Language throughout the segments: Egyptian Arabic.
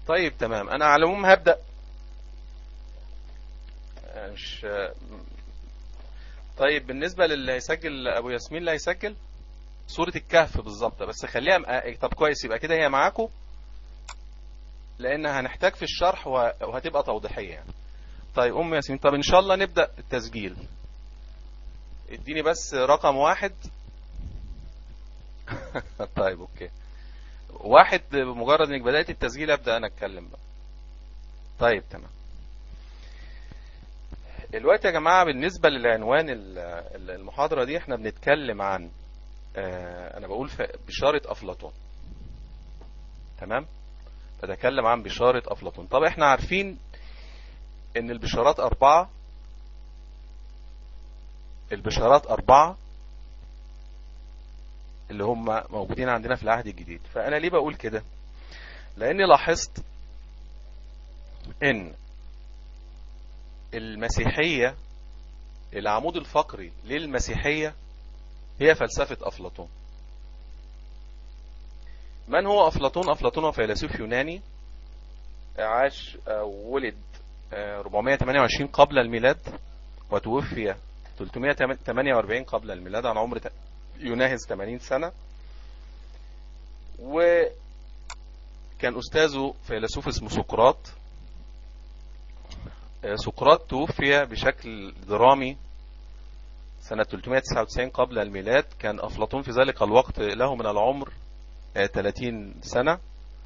طيب تمام انا على العموم هبدأ مش طيب بالنسبة للي هيسجل ابو ياسمين اللي هيسجل صورة الكهف بالظبط بس خليها م... طب كويس يبقى كده هي معاكم لان هنحتاج في الشرح وهتبقى توضيحية يعني. طيب ام ياسمين طب ان شاء الله نبدأ التسجيل اديني بس رقم واحد طيب اوكي واحد بمجرد انك بدأت التسجيل ابدأ انا اتكلم بقى طيب تمام الوقت يا جماعة بالنسبة للعنوان المحاضرة دي احنا بنتكلم عن اه انا بقول بشارة افلاطون تمام بتكلم عن بشارة افلاطون طب احنا عارفين ان البشارات اربعة البشارات اربعة اللي هم موجودين عندنا في العهد الجديد فانا ليه بقول كده لاني لاحظت ان المسيحية العمود الفقري للمسيحية هي فلسفة أفلاطون من هو أفلاطون؟ أفلاطون هو فيلسوف يوناني عاش ولد 428 قبل الميلاد وتوفي 348 قبل الميلاد عن عمر يناهز 80 سنة وكان أستاذه فيلسوف اسمه سقراط سقراط توفي بشكل درامي سنة 399 قبل الميلاد كان أفلاطون في ذلك الوقت له من العمر 30 سنة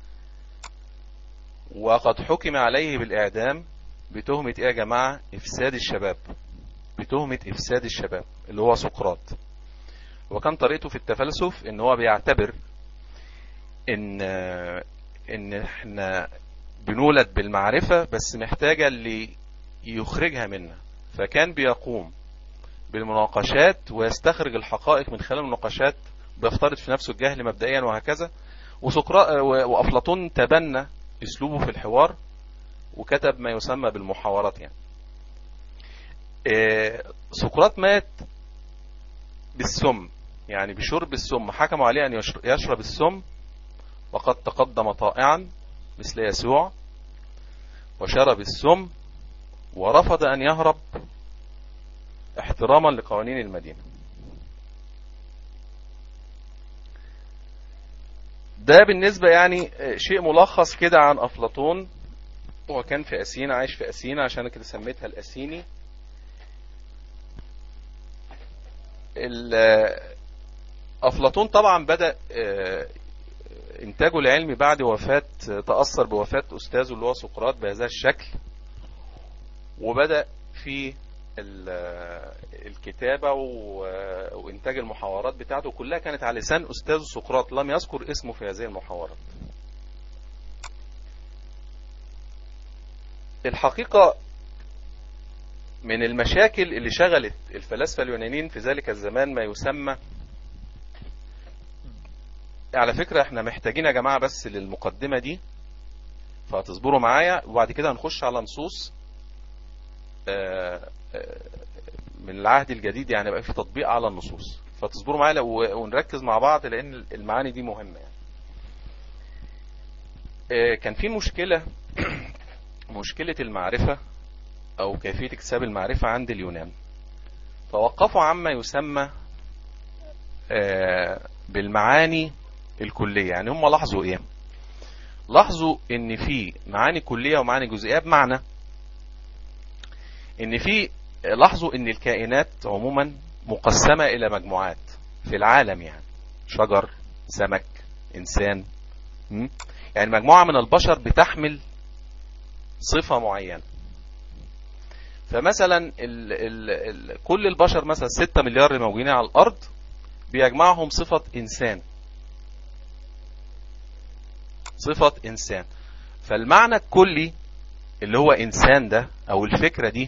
وقد حكم عليه بالإعدام بتهمة إيه يا جماعة إفساد الشباب بتهمة إفساد الشباب اللي هو سقراط وكان طريقته في التفلسف ان هو بيعتبر ان ان احنا بنولد بالمعرفة بس محتاجة اللي يخرجها منا فكان بيقوم بالمناقشات ويستخرج الحقائق من خلال المناقشات بيفترض في نفسه الجهل مبدئيا وهكذا وسقراء وأفلاطون تبنى اسلوبه في الحوار وكتب ما يسمى بالمحاورات يعني سقراط مات بالسم يعني بشرب السم حكموا عليه أن يشرب السم وقد تقدم طائعا مثل يسوع وشرب السم ورفض أن يهرب احتراما لقوانين المدينة ده بالنسبة يعني شيء ملخص كده عن أفلاطون هو كان في أسينا عايش في أسينا عشان كده سميتها الأسيني أفلاطون طبعا بدأ إنتاجه العلمي بعد وفاة تأثر بوفاة أستاذه اللي هو سقراط بهذا الشكل وبدأ في الكتابة وإنتاج المحاورات بتاعته كلها كانت على لسان أستاذه سقراط لم يذكر اسمه في هذه المحاورات الحقيقة من المشاكل اللي شغلت الفلاسفة اليونانيين في ذلك الزمان ما يسمى على فكرة احنا محتاجين يا جماعة بس للمقدمة دي فهتصبروا معايا وبعد كده هنخش على نصوص من العهد الجديد يعني بقى في تطبيق على النصوص فتصبروا معايا ونركز مع بعض لان المعاني دي مهمة يعني. كان في مشكلة مشكلة المعرفة او كيفية اكتساب المعرفة عند اليونان توقفوا عما يسمى بالمعاني الكلية يعني هم لاحظوا ايه لاحظوا ان في معاني كلية ومعاني جزئية بمعنى ان في لاحظوا ان الكائنات عموما مقسمة الى مجموعات في العالم يعني شجر سمك انسان يعني مجموعة من البشر بتحمل صفة معينة فمثلا ال ال ال كل البشر مثلا 6 مليار موجودين على الارض بيجمعهم صفة انسان صفة انسان فالمعنى الكلي اللي هو انسان ده او الفكرة دي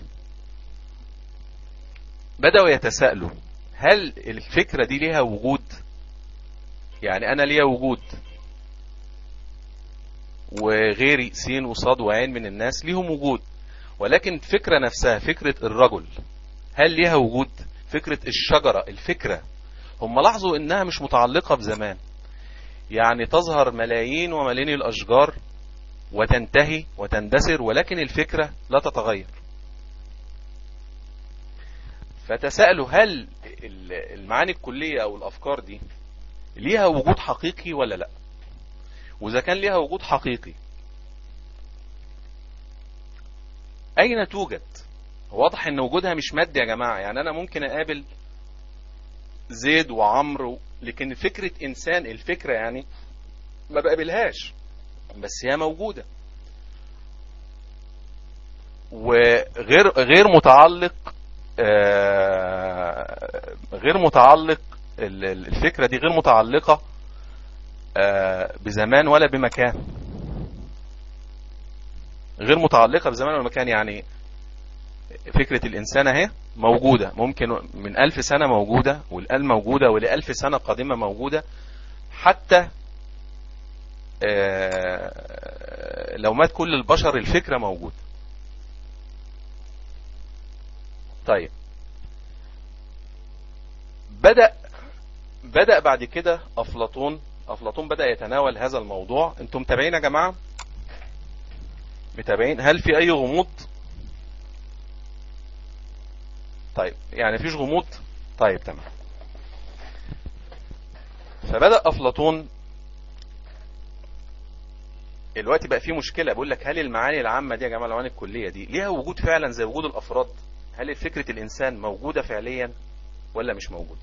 بدأوا يتساءلوا هل الفكرة دي ليها وجود يعني انا ليها وجود وغيري سين وصاد وعين من الناس ليهم وجود ولكن فكرة نفسها فكرة الرجل هل ليها وجود فكرة الشجرة الفكرة هم لاحظوا انها مش متعلقة بزمان يعني تظهر ملايين وملايين الاشجار وتنتهي وتندثر ولكن الفكرة لا تتغير فتسألوا هل المعاني الكلية او الافكار دي ليها وجود حقيقي ولا لا واذا كان ليها وجود حقيقي اين توجد واضح ان وجودها مش مادي يا جماعة يعني انا ممكن اقابل زيد وعمرو لكن فكرة انسان الفكرة يعني ما بقابلهاش بس هي موجودة وغير غير متعلق آه، غير متعلق الفكرة دي غير متعلقة آه، بزمان ولا بمكان غير متعلقة بزمان ولا مكان يعني فكرة الإنسان اهي موجودة ممكن من ألف سنة موجودة والآن موجودة ولألف سنة قادمة موجودة حتى آه، لو مات كل البشر الفكرة موجودة طيب بدأ بدأ بعد كده أفلاطون أفلاطون بدأ يتناول هذا الموضوع انتم متابعين يا جماعة متابعين هل في أي غموض طيب يعني فيش غموض طيب تمام فبدأ أفلاطون الوقت بقى فيه مشكلة بقول لك هل المعاني العامة دي يا جماعة المعاني الكلية دي ليها وجود فعلا زي وجود الأفراد هل فكرة الإنسان موجودة فعليا ولا مش موجودة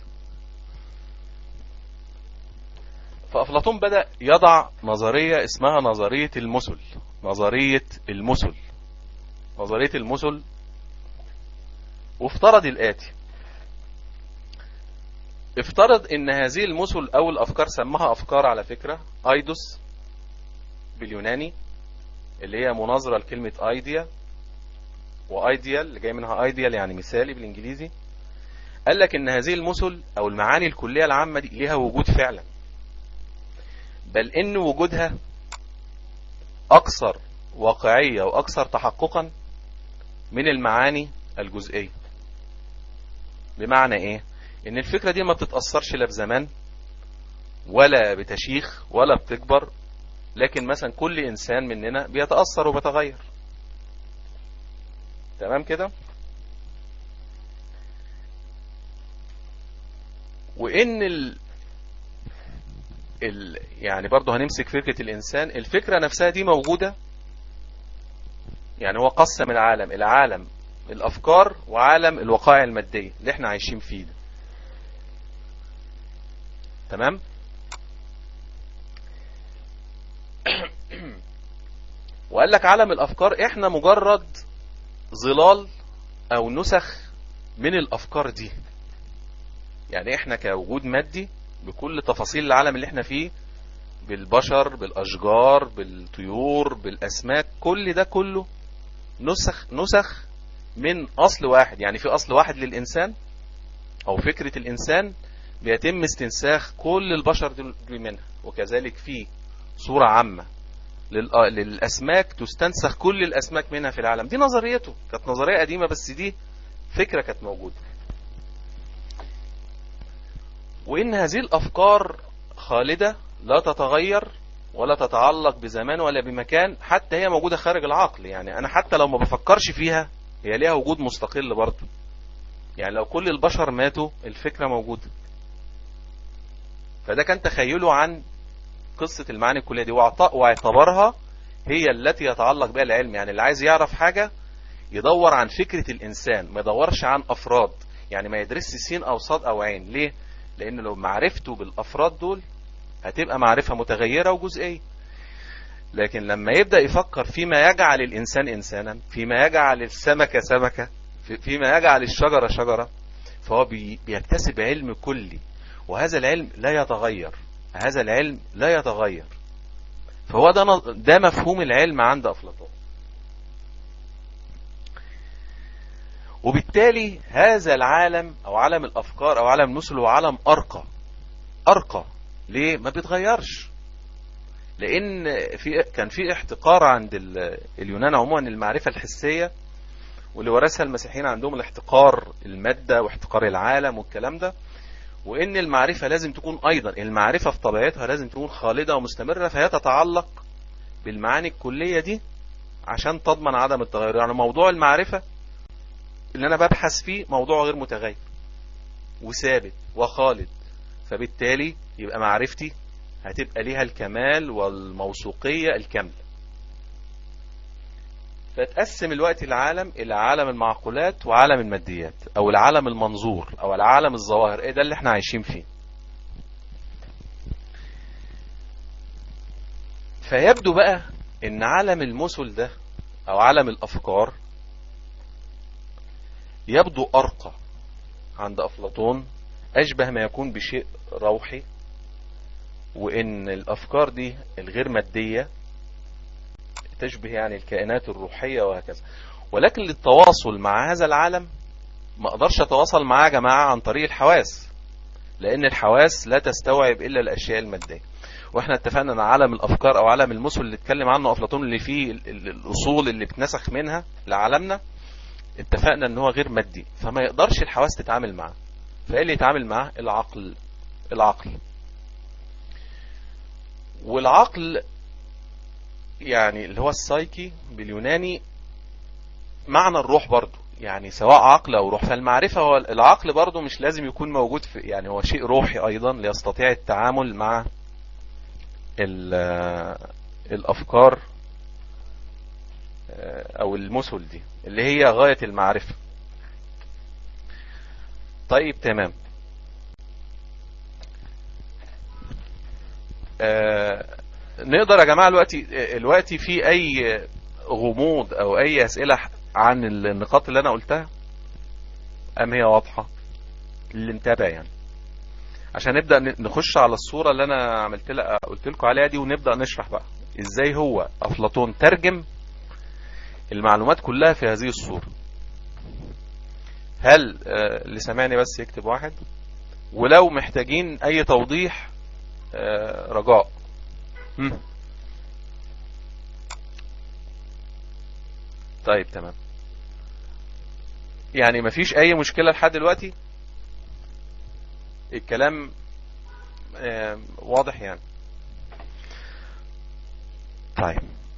فأفلاطون بدأ يضع نظرية اسمها نظرية المثل نظرية المثل نظرية المثل وافترض الآتي افترض ان هذه المثل او الافكار سماها افكار على فكرة ايدوس باليوناني اللي هي مناظرة لكلمة ايديا وايديال اللي جاي منها ايديال يعني مثالي بالانجليزي قال لك ان هذه المثل او المعاني الكلية العامة دي ليها وجود فعلا بل ان وجودها اكثر واقعية واكثر تحققا من المعاني الجزئية بمعنى ايه ان الفكرة دي ما بتتأثرش لا بزمان ولا بتشيخ ولا بتكبر لكن مثلا كل انسان مننا بيتأثر وبيتغير تمام كده وان ال... ال... يعني برضه هنمسك فكرة الانسان الفكرة نفسها دي موجودة يعني هو قسم العالم العالم الافكار وعالم الوقائع المادية اللي احنا عايشين فيه ده تمام وقال لك عالم الافكار احنا مجرد ظلال او نسخ من الافكار دي يعني احنا كوجود مادي بكل تفاصيل العالم اللي احنا فيه بالبشر بالاشجار بالطيور بالاسماك كل ده كله نسخ نسخ من اصل واحد يعني في اصل واحد للانسان او فكرة الانسان بيتم استنساخ كل البشر دي منها وكذلك في صورة عامة للأسماك تستنسخ كل الأسماك منها في العالم دي نظريته كانت نظرية قديمة بس دي فكرة كانت موجودة وإن هذه الأفكار خالدة لا تتغير ولا تتعلق بزمان ولا بمكان حتى هي موجودة خارج العقل يعني أنا حتى لو ما بفكرش فيها هي ليها وجود مستقل برضه يعني لو كل البشر ماتوا الفكرة موجودة فده كان تخيله عن قصة المعاني الكلية دي واعتبرها هي التي يتعلق بها العلم يعني اللي عايز يعرف حاجة يدور عن فكرة الإنسان ما يدورش عن أفراد يعني ما يدرس سين أو صاد أو عين ليه؟ لأن لو معرفته بالأفراد دول هتبقى معرفة متغيرة وجزئية لكن لما يبدأ يفكر فيما يجعل الإنسان إنسانا فيما يجعل السمكة سمكة فيما يجعل الشجرة شجرة فهو بيكتسب علم كلي وهذا العلم لا يتغير هذا العلم لا يتغير فهو ده ده مفهوم العلم عند أفلاطون وبالتالي هذا العالم أو عالم الأفكار أو عالم النسل هو عالم أرقى أرقى ليه ما بيتغيرش لأن في كان في احتقار عند اليونان عموما المعرفة الحسية واللي ورثها المسيحيين عندهم الاحتقار المادة واحتقار العالم والكلام ده وان المعرفة لازم تكون ايضا المعرفة في طبيعتها لازم تكون خالدة ومستمرة فهي تتعلق بالمعاني الكلية دي عشان تضمن عدم التغير يعني موضوع المعرفة اللي انا ببحث فيه موضوع غير متغير وثابت وخالد فبالتالي يبقى معرفتي هتبقى ليها الكمال والموثوقية الكاملة فتقسم الوقت العالم الى عالم المعقولات وعالم الماديات او العالم المنظور او العالم الظواهر ايه ده اللي احنا عايشين فيه فيبدو بقى ان عالم المثل ده او عالم الافكار يبدو ارقى عند افلاطون اشبه ما يكون بشيء روحي وان الافكار دي الغير مادية تشبه يعني الكائنات الروحية وهكذا ولكن للتواصل مع هذا العالم ما اقدرش اتواصل معاه يا جماعة عن طريق الحواس لان الحواس لا تستوعب الا الاشياء المادية واحنا اتفقنا ان عالم الافكار او عالم المثل اللي اتكلم عنه افلاطون اللي فيه الاصول اللي بتنسخ منها لعالمنا اتفقنا ان هو غير مادي فما يقدرش الحواس تتعامل معاه فايه اللي يتعامل معاه العقل العقل والعقل يعني اللي هو السايكي باليوناني معنى الروح برضو يعني سواء عقل او روح فالمعرفة هو العقل برضو مش لازم يكون موجود في يعني هو شيء روحي ايضا ليستطيع التعامل مع الافكار او المثل دي اللي هي غاية المعرفة طيب تمام آه نقدر يا جماعة الوقت الوقت في اي غموض او اي اسئلة عن النقاط اللي انا قلتها ام هي واضحة اللي متابع يعني عشان نبدأ نخش على الصورة اللي انا عملت لها قلت لكم عليها دي ونبدأ نشرح بقى ازاي هو افلاطون ترجم المعلومات كلها في هذه الصورة هل اللي سمعني بس يكتب واحد ولو محتاجين اي توضيح رجاء طيب تمام يعني مفيش اي مشكلة لحد دلوقتي الكلام واضح يعني طيب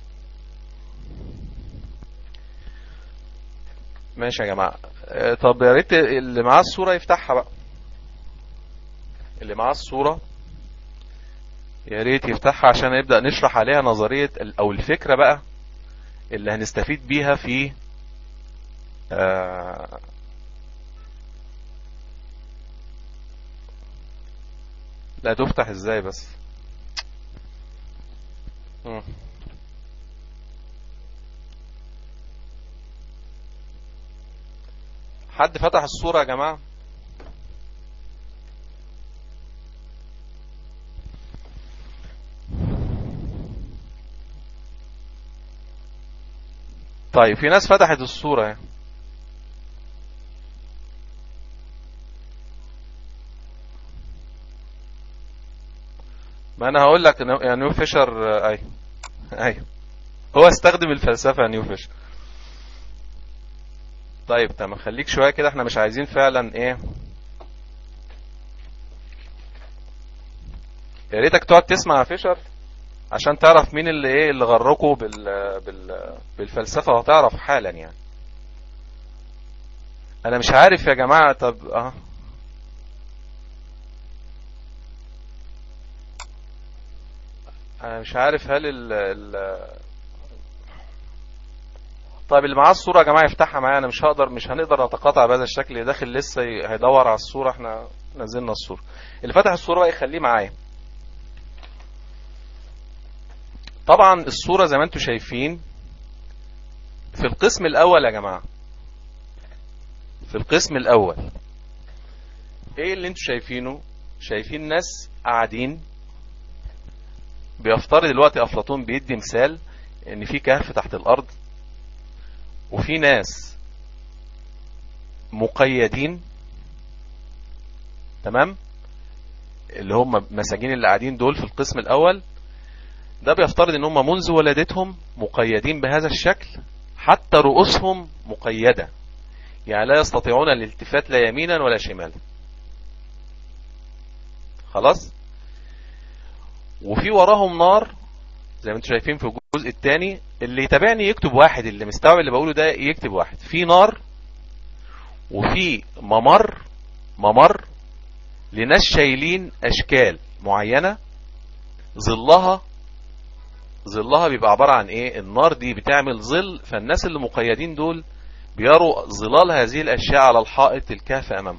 ماشي يا جماعة طب يا ريت اللي معاه الصورة يفتحها بقى اللي معاه الصورة يا ريت يفتحها عشان نبدأ نشرح عليها نظرية او الفكرة بقى اللي هنستفيد بيها في آه لا تفتح ازاي بس مم. حد فتح الصورة يا جماعة طيب في ناس فتحت الصورة يعني. ما انا هقول لك يا نيو فيشر اي اي هو استخدم الفلسفة يا نيو فيشر طيب تمام خليك شوية كده احنا مش عايزين فعلا ايه يا ريتك تقعد تسمع يا فيشر عشان تعرف مين اللي ايه اللي غرقه بال بال بالفلسفة وهتعرف حالا يعني انا مش عارف يا جماعة طب اه انا مش عارف هل ال ال طيب اللي معاه الصورة يا جماعة يفتحها معايا انا مش هقدر مش هنقدر نتقاطع بهذا الشكل اللي داخل لسه هيدور على الصورة احنا نزلنا الصورة اللي فتح الصورة بقى يخليه معايا طبعا الصورة زي ما انتم شايفين في القسم الاول يا جماعة في القسم الاول ايه اللي انتم شايفينه شايفين ناس قاعدين بيفترض دلوقتي افلاطون بيدي مثال ان في كهف تحت الارض وفي ناس مقيدين تمام اللي هم مساجين اللي قاعدين دول في القسم الاول ده بيفترض ان هم منذ ولادتهم مقيدين بهذا الشكل حتى رؤوسهم مقيدة يعني لا يستطيعون الالتفات لا يمينا ولا شمالا خلاص وفي وراهم نار زي ما انتم شايفين في الجزء الثاني اللي يتابعني يكتب واحد اللي مستوعب اللي بقوله ده يكتب واحد في نار وفي ممر ممر لناس شايلين اشكال معينة ظلها ظلها بيبقى عبارة عن ايه النار دي بتعمل ظل فالناس اللي مقيدين دول بيروا ظلال هذه الاشياء على الحائط الكهف امامهم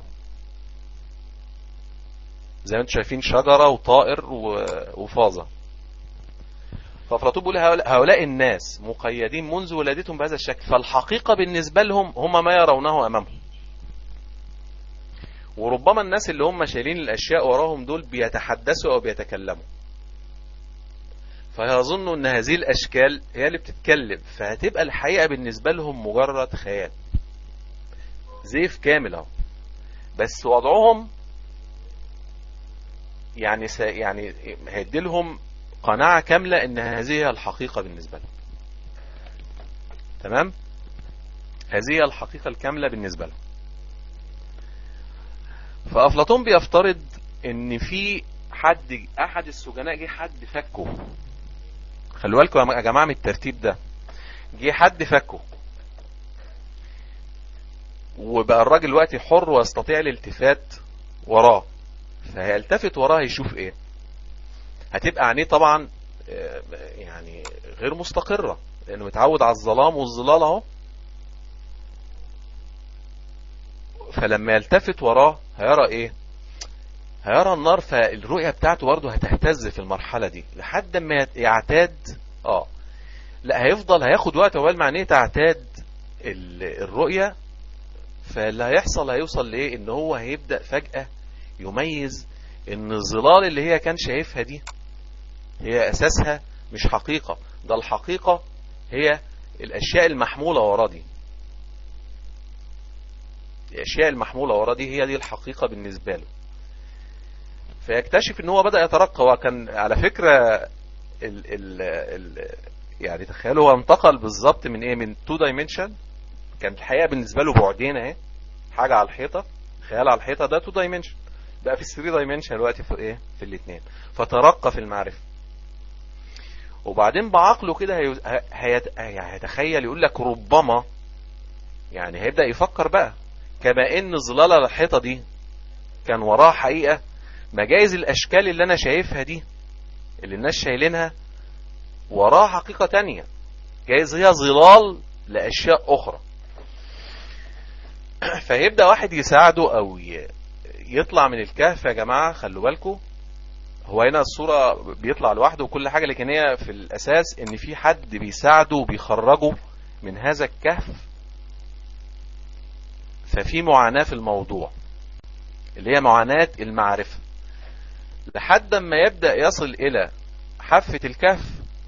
زي ما انتم شايفين شجرة وطائر وفازة فأفلاطون بيقول هؤلاء الناس مقيدين منذ ولادتهم بهذا الشكل فالحقيقة بالنسبة لهم هم ما يرونه أمامهم وربما الناس اللي هم شايلين الأشياء وراهم دول بيتحدثوا أو بيتكلموا فيظنوا أن هذه الأشكال هي اللي بتتكلم فهتبقى الحقيقة بالنسبة لهم مجرد خيال زيف كامل اهو بس وضعهم يعني س... يعني هيدي لهم قناعة كاملة ان هذه هي الحقيقة بالنسبة لهم تمام هذه هي الحقيقة الكاملة بالنسبة لهم فأفلاطون بيفترض ان في حد احد السجناء جه حد فكه خلوا بالكم يا جماعة من الترتيب ده جه حد فكه وبقى الراجل دلوقتي حر ويستطيع الالتفات وراه فهيلتفت وراه يشوف ايه هتبقى عينيه طبعا يعني غير مستقرة لانه متعود على الظلام والظلال اهو فلما يلتفت وراه هيرى ايه هيرى النار فالرؤية بتاعته برضه هتهتز في المرحلة دي لحد ما يعتاد اه لا هيفضل هياخد وقت عقبال ما عينيه تعتاد الرؤية فاللي هيحصل هيوصل لايه ان هو هيبدأ فجأة يميز ان الظلال اللي هي كان شايفها دي هي اساسها مش حقيقة ده الحقيقة هي الاشياء المحمولة ورا دي الاشياء المحمولة ورا دي هي دي الحقيقة بالنسبة له فيكتشف ان هو بدأ يترقى وكان على فكرة ال ال ال يعني تخيلوا هو انتقل بالظبط من ايه من 2 دايمنشن كان الحقيقة بالنسبة له بعدين اهي حاجة على الحيطة خيال على الحيطة ده 2 دايمنشن بقى في 3 دايمنشن دلوقتي في ايه في الاثنين فترقى في المعرفة وبعدين بعقله كده هيتخيل يقول لك ربما يعني هيبدأ يفكر بقى كما ان ظلال الحيطة دي كان وراها حقيقة مجايز الاشكال اللي انا شايفها دي اللي الناس شايلينها وراها حقيقة تانية جايز هي ظلال لاشياء اخرى فيبدأ واحد يساعده او يطلع من الكهف يا جماعة خلوا بالكم هو هنا الصورة بيطلع لوحده وكل حاجة لكن هي في الاساس ان في حد بيساعده وبيخرجه من هذا الكهف ففي معاناة في الموضوع اللي هي معاناة المعرفة لحد ما يبدأ يصل إلى حافة الكهف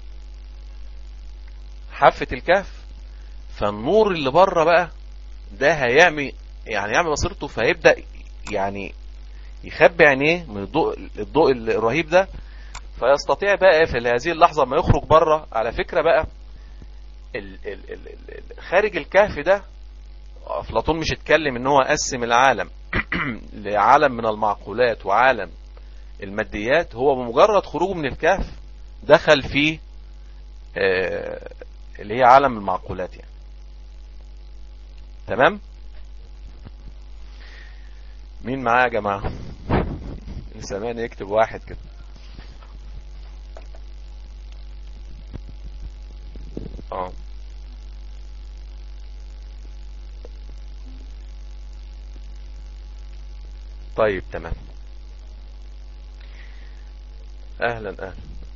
حافة الكهف فالنور اللي بره بقى ده هيعمل يعني يعمل بصيرته فهيبدأ يعني يخبي عينيه من الضوء الضوء الرهيب ده فيستطيع بقى في هذه اللحظة ما يخرج بره على فكرة بقى ال ال ال ال خارج الكهف ده أفلاطون مش اتكلم ان هو قسم العالم لعالم من المعقولات وعالم الماديات هو بمجرد خروجه من الكهف دخل في آه اللي هي عالم المعقولات يعني تمام مين معاه يا جماعة سامعني يكتب واحد كده اه طيب تمام اهلا اهلا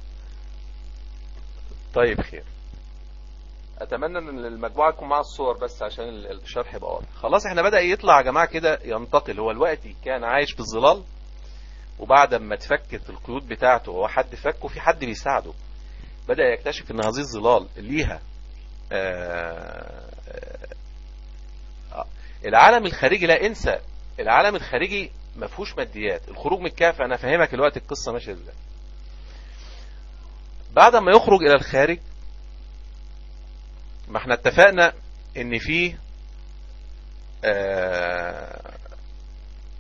طيب خير اتمنى ان المجموعه تكون مع الصور بس عشان الشرح يبقى واضح خلاص احنا بدا يطلع يا جماعه كده ينتقل هو دلوقتي كان عايش في الظلال وبعد ما اتفكت القيود بتاعته هو حد فكه في حد بيساعده بدا يكتشف ان هذه الظلال ليها آآ آآ العالم الخارجي لا انسى العالم الخارجي ما فيهوش ماديات الخروج من الكهف انا فاهمك الوقت القصه ماشيه ازاي بعد ما يخرج الى الخارج ما احنا اتفقنا ان في آه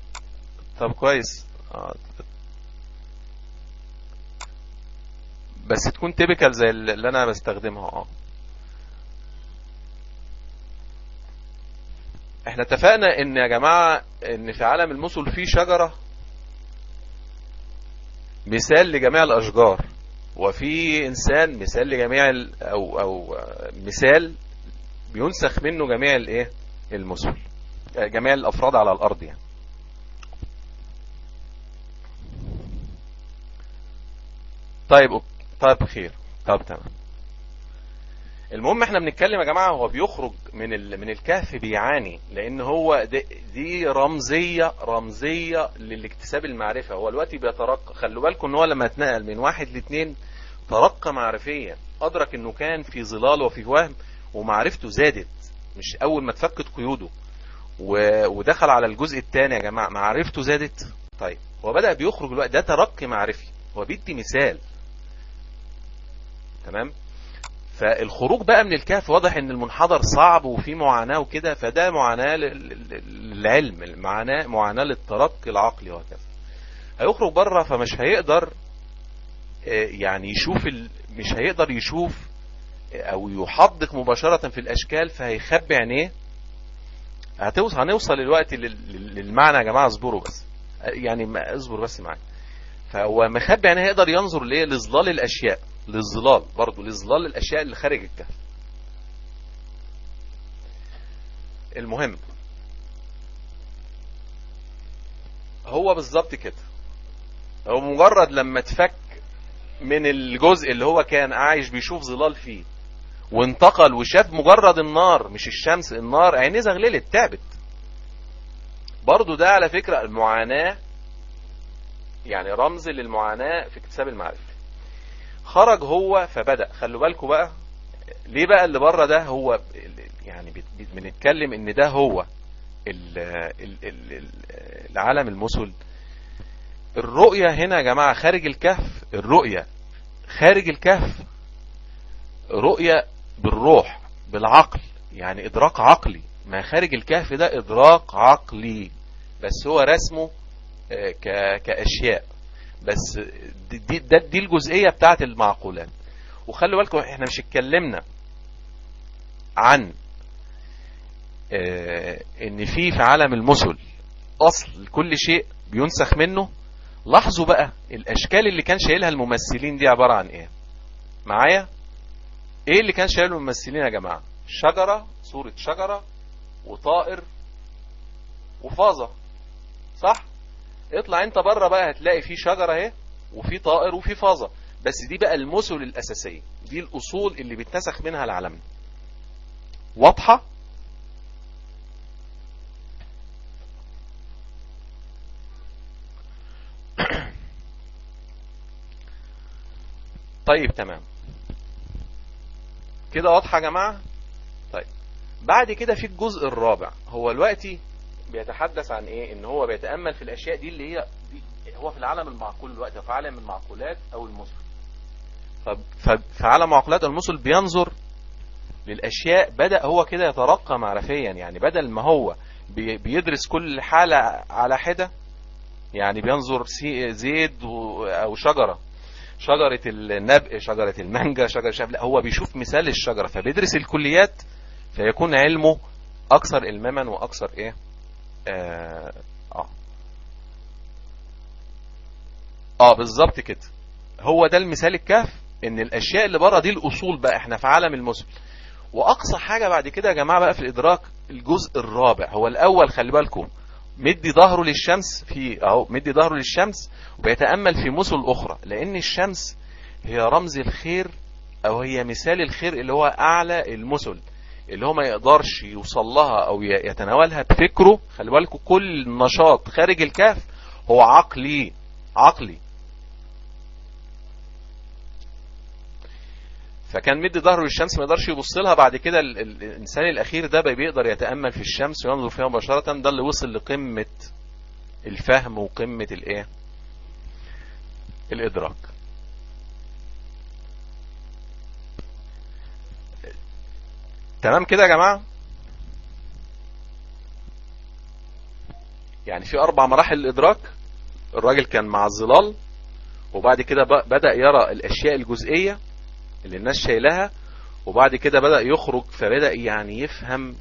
طب كويس آه بس تكون تيبيكال زي اللي انا بستخدمها اه احنا اتفقنا ان يا جماعة ان في عالم المثل في شجرة مثال لجميع الاشجار وفي انسان مثال لجميع ال او او مثال بينسخ منه جميع الايه المثل جميع الافراد على الارض يعني طيب طيب خير طيب تمام المهم احنا بنتكلم يا جماعه هو بيخرج من ال... من الكهف بيعاني لان هو دي, دي رمزيه رمزيه للاكتساب المعرفه هو دلوقتي بيترقى خلوا بالكم ان هو لما اتنقل من واحد لاثنين ترقى معرفيا ادرك انه كان في ظلال وفي وهم ومعرفته زادت مش اول ما اتفكت قيوده و... ودخل على الجزء الثاني يا جماعه معرفته زادت طيب هو بدا بيخرج دلوقتي ده ترقي معرفي هو بيدي مثال تمام فالخروج بقى من الكهف واضح ان المنحدر صعب وفي معاناة وكده فده معاناة للعلم المعاناة معاناة للترقي العقلي وهكذا هيخرج بره فمش هيقدر يعني يشوف ال... مش هيقدر يشوف او يحدق مباشرة في الاشكال فهيخبي عينيه هتوصل هنوصل دلوقتي لل... للمعنى يا جماعة اصبروا بس يعني ما اصبر بس معايا فهو مخبي عينيه هيقدر ينظر ليه لظلال الاشياء للظلال برضو لظلال الاشياء اللي خارج الكهف المهم هو بالظبط كده هو مجرد لما تفك من الجزء اللي هو كان عايش بيشوف ظلال فيه وانتقل وشاف مجرد النار مش الشمس النار عينيه زغللت تعبت برضو ده على فكرة المعاناة يعني رمز للمعاناة في اكتساب المعرفة خرج هو فبدأ خلوا بالكم بقى ليه بقى اللي بره ده هو يعني بنتكلم ان ده هو ال ال ال العالم المثل الرؤية هنا يا جماعة خارج الكهف الرؤية خارج الكهف رؤية بالروح بالعقل يعني ادراك عقلي ما خارج الكهف ده ادراك عقلي بس هو رسمه كأشياء بس دي, دي, دي الجزئية بتاعت المعقولات وخلوا بالكم احنا مش اتكلمنا عن اه ان في في عالم المثل اصل كل شيء بينسخ منه لاحظوا بقى الاشكال اللي كان شايلها الممثلين دي عبارة عن ايه معايا ايه اللي كان شايله الممثلين يا جماعة شجرة صورة شجرة وطائر وفازة صح اطلع انت بره بقى هتلاقي في شجرة اهي وفي طائر وفي فازة بس دي بقى المثل الاساسية دي الاصول اللي بيتنسخ منها العالم واضحة طيب تمام كده واضحة يا جماعة طيب بعد كده في الجزء الرابع هو دلوقتي بيتحدث عن ايه ان هو بيتأمل في الاشياء دي اللي هي دي هو في العالم المعقول دلوقتي في عالم المعقولات او المثل ففي عالم معقولات المثل بينظر للاشياء بدأ هو كده يترقى معرفيا يعني بدل ما هو بيدرس كل حالة على حدة يعني بينظر زيد او شجرة شجرة النبق شجرة المانجا شجرة شاب لا هو بيشوف مثال الشجرة فبيدرس الكليات فيكون علمه اكثر الماما واكثر ايه اه اه, آه بالظبط كده هو ده المثال الكهف ان الاشياء اللي بره دي الاصول بقى احنا في عالم المثل واقصى حاجة بعد كده يا جماعة بقى في الادراك الجزء الرابع هو الاول خلي بالكم مدي ظهره للشمس في اهو مدي ظهره للشمس وبيتأمل في مثل اخرى لان الشمس هي رمز الخير او هي مثال الخير اللي هو اعلى المثل اللي هو ما يقدرش يوصل لها او يتناولها بفكره خلي بالكم كل نشاط خارج الكهف هو عقلي عقلي فكان مدي ظهره للشمس ما يقدرش يبص لها بعد كده الانسان الاخير ده بيقدر يتامل في الشمس وينظر فيها مباشره ده اللي وصل لقمه الفهم وقمه الايه الادراك تمام كده يا جماعه يعني في اربع مراحل الادراك الراجل كان مع الظلال وبعد كده بدأ يرى الاشياء الجزئية اللي الناس شايلها وبعد كده بدأ يخرج فبدأ يعني يفهم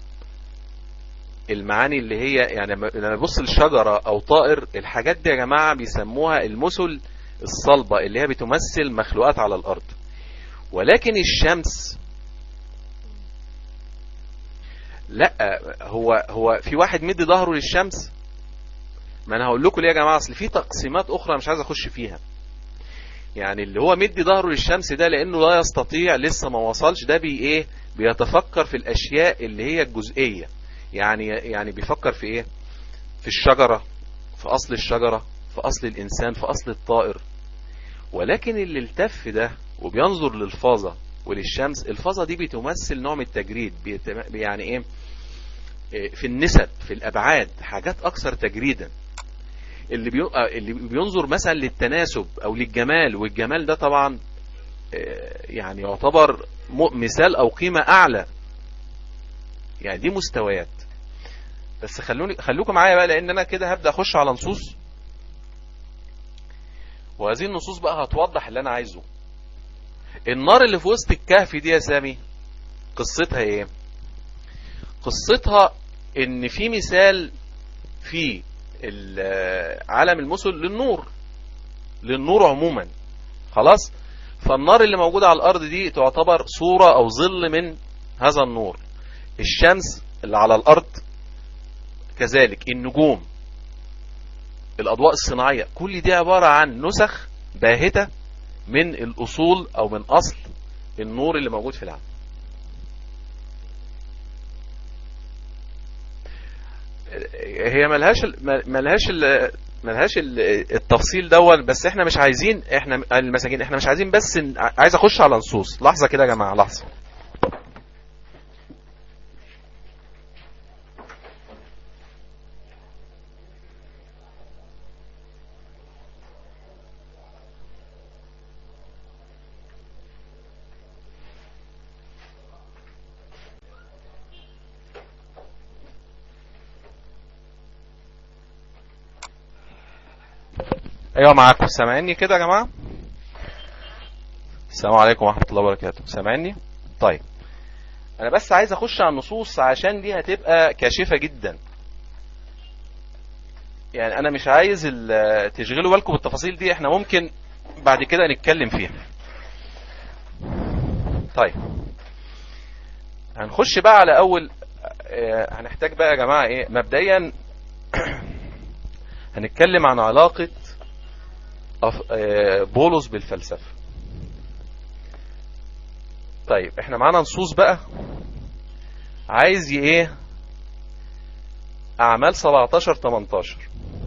المعاني اللي هي يعني لما يبص لشجرة او طائر الحاجات دي يا جماعة بيسموها المثل الصلبة اللي هي بتمثل مخلوقات على الارض ولكن الشمس لا هو هو في واحد مدي ظهره للشمس ما انا هقول لكم ليه يا جماعه اصل في تقسيمات اخرى مش عايز اخش فيها يعني اللي هو مدي ظهره للشمس ده لانه لا يستطيع لسه ما وصلش ده بي ايه بيتفكر في الاشياء اللي هي الجزئيه يعني يعني بيفكر في ايه في الشجره في اصل الشجره في اصل الانسان في اصل الطائر ولكن اللي التف ده وبينظر للفاظه وللشمس الفاظه دي بتمثل نوع من التجريد يعني ايه في النسب في الابعاد حاجات اكثر تجريدا اللي اللي بينظر مثلا للتناسب او للجمال والجمال ده طبعا يعني يعتبر مثال او قيمة اعلى يعني دي مستويات بس خلوني خلوكم معايا بقى لان انا كده هبدا اخش على نصوص وهذه النصوص بقى هتوضح اللي انا عايزه النار اللي في وسط الكهف دي يا سامي قصتها ايه قصتها ان في مثال في عالم المثل للنور للنور عموما خلاص فالنار اللي موجودة على الارض دي تعتبر صورة او ظل من هذا النور الشمس اللي على الارض كذلك النجوم الاضواء الصناعية كل دي عبارة عن نسخ باهتة من الاصول او من اصل النور اللي موجود في العالم هي ملهاش ملهاش ملهاش التفصيل دون بس احنا مش عايزين احنا المساجين احنا مش عايزين بس عايز اخش على نصوص لحظه كده يا جماعه لحظه ايوه معاكم سامعيني كده يا جماعه السلام عليكم ورحمه الله وبركاته سامعيني طيب انا بس عايز اخش على النصوص عشان دي هتبقى كاشفه جدا يعني انا مش عايز تشغلوا بالكم بالتفاصيل دي احنا ممكن بعد كده نتكلم فيها طيب هنخش بقى على اول هنحتاج بقى يا جماعه ايه مبدئيا هنتكلم عن علاقه بولس بالفلسفة طيب احنا معانا نصوص بقى عايز ايه اعمال 17 18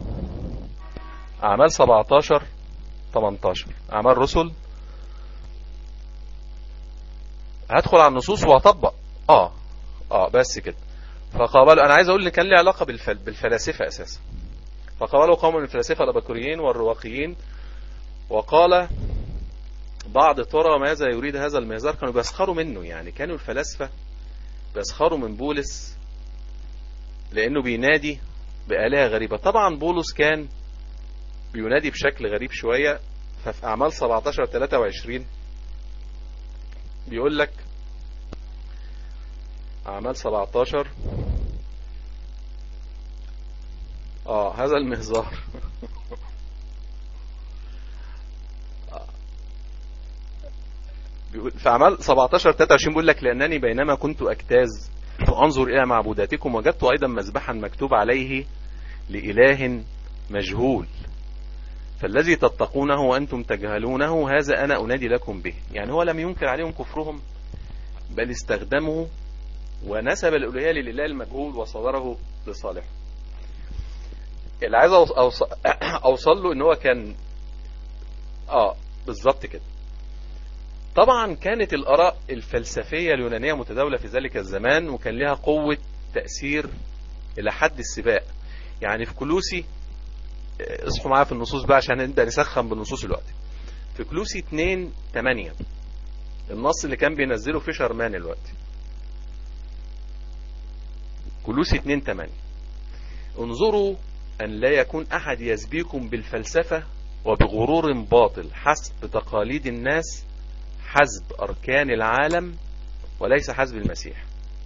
اعمال 17 18 اعمال رسل هدخل على النصوص وهطبق اه اه بس كده فقابلوا انا عايز اقول ان كان لي علاقه بالفل... بالفلاسفه اساسا فقابلوا قوم من الفلاسفه الاباكوريين والرواقيين وقال بعض ترى ماذا يريد هذا المهزار كانوا بيسخروا منه يعني كانوا الفلاسفة بيسخروا من بولس لأنه بينادي بآلهة غريبة طبعا بولس كان بينادي بشكل غريب شوية ففي أعمال 17 23 بيقول لك أعمال 17 اه هذا المهزار في أعمال 17 23 بيقول لك لأنني بينما كنت أجتاز وأنظر إلى معبوداتكم وجدت أيضا مذبحا مكتوب عليه لإله مجهول فالذي تتقونه وأنتم تجهلونه هذا أنا أنادي لكم به يعني هو لم ينكر عليهم كفرهم بل استخدمه ونسب الألوهية للإله المجهول وصدره لصالحه اللي عايز أوصل, أوصل له ان هو كان اه بالظبط كده طبعا كانت الآراء الفلسفية اليونانية متداولة في ذلك الزمان وكان لها قوة تأثير إلى حد السباق يعني في كلوسي اصحوا معايا في النصوص بقى عشان نبدأ نسخن بالنصوص الوقت في كلوسي 2 8 النص اللي كان بينزله في شرمان الوقت كلوسي 2 8 انظروا أن لا يكون أحد يسبيكم بالفلسفة وبغرور باطل حسب تقاليد الناس حسب أركان العالم وليس حسب المسيح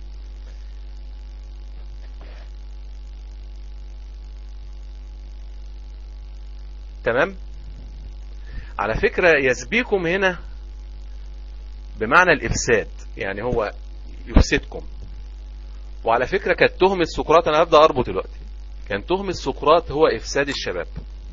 تمام على فكرة يسبيكم هنا بمعنى الإفساد يعني هو يفسدكم وعلى فكرة كانت تهمة سقراط أنا هبدأ أربط دلوقتي كان تهمة سقراط هو إفساد الشباب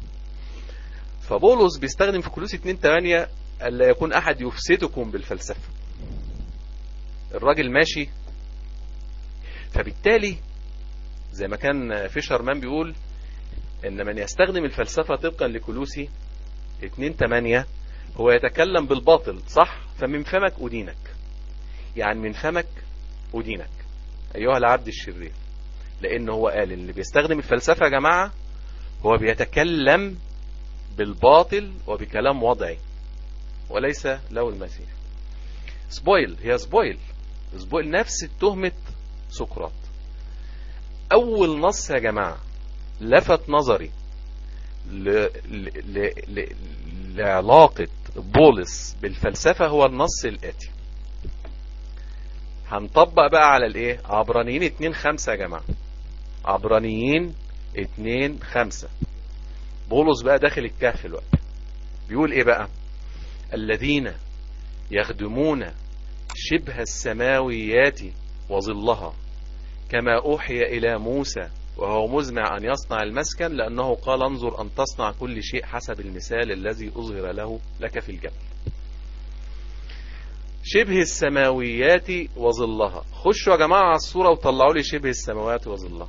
فبولس بيستخدم في كلوس 2 8 ألا يكون أحد يفسدكم بالفلسفة الراجل ماشي فبالتالي زي ما كان فيشر مان بيقول ان من يستخدم الفلسفة طبقا لكلوسي 2 8 هو يتكلم بالباطل صح فمن فمك أدينك يعني من فمك أدينك أيها العبد الشرير لأن هو قال اللي بيستخدم الفلسفة يا جماعة هو بيتكلم بالباطل وبكلام وضعي وليس له المسيح سبويل هي سبويل سبويل نفس تهمة سقراط أول نص يا جماعة لفت نظري ل... ل... ل... ل... لعلاقة بولس بالفلسفة هو النص الآتي هنطبق بقى على الايه عبرانيين 2 5 يا جماعة عبرانيين 2 5 بولس بقى داخل الكهف الوقت بيقول ايه بقى الذين يخدمون شبه السماويات وظلها كما أوحي إلى موسى وهو مزمع أن يصنع المسكن لأنه قال انظر أن تصنع كل شيء حسب المثال الذي أظهر له لك في الجبل شبه السماويات وظلها خشوا يا جماعة على الصورة وطلعوا لي شبه السماوات وظلها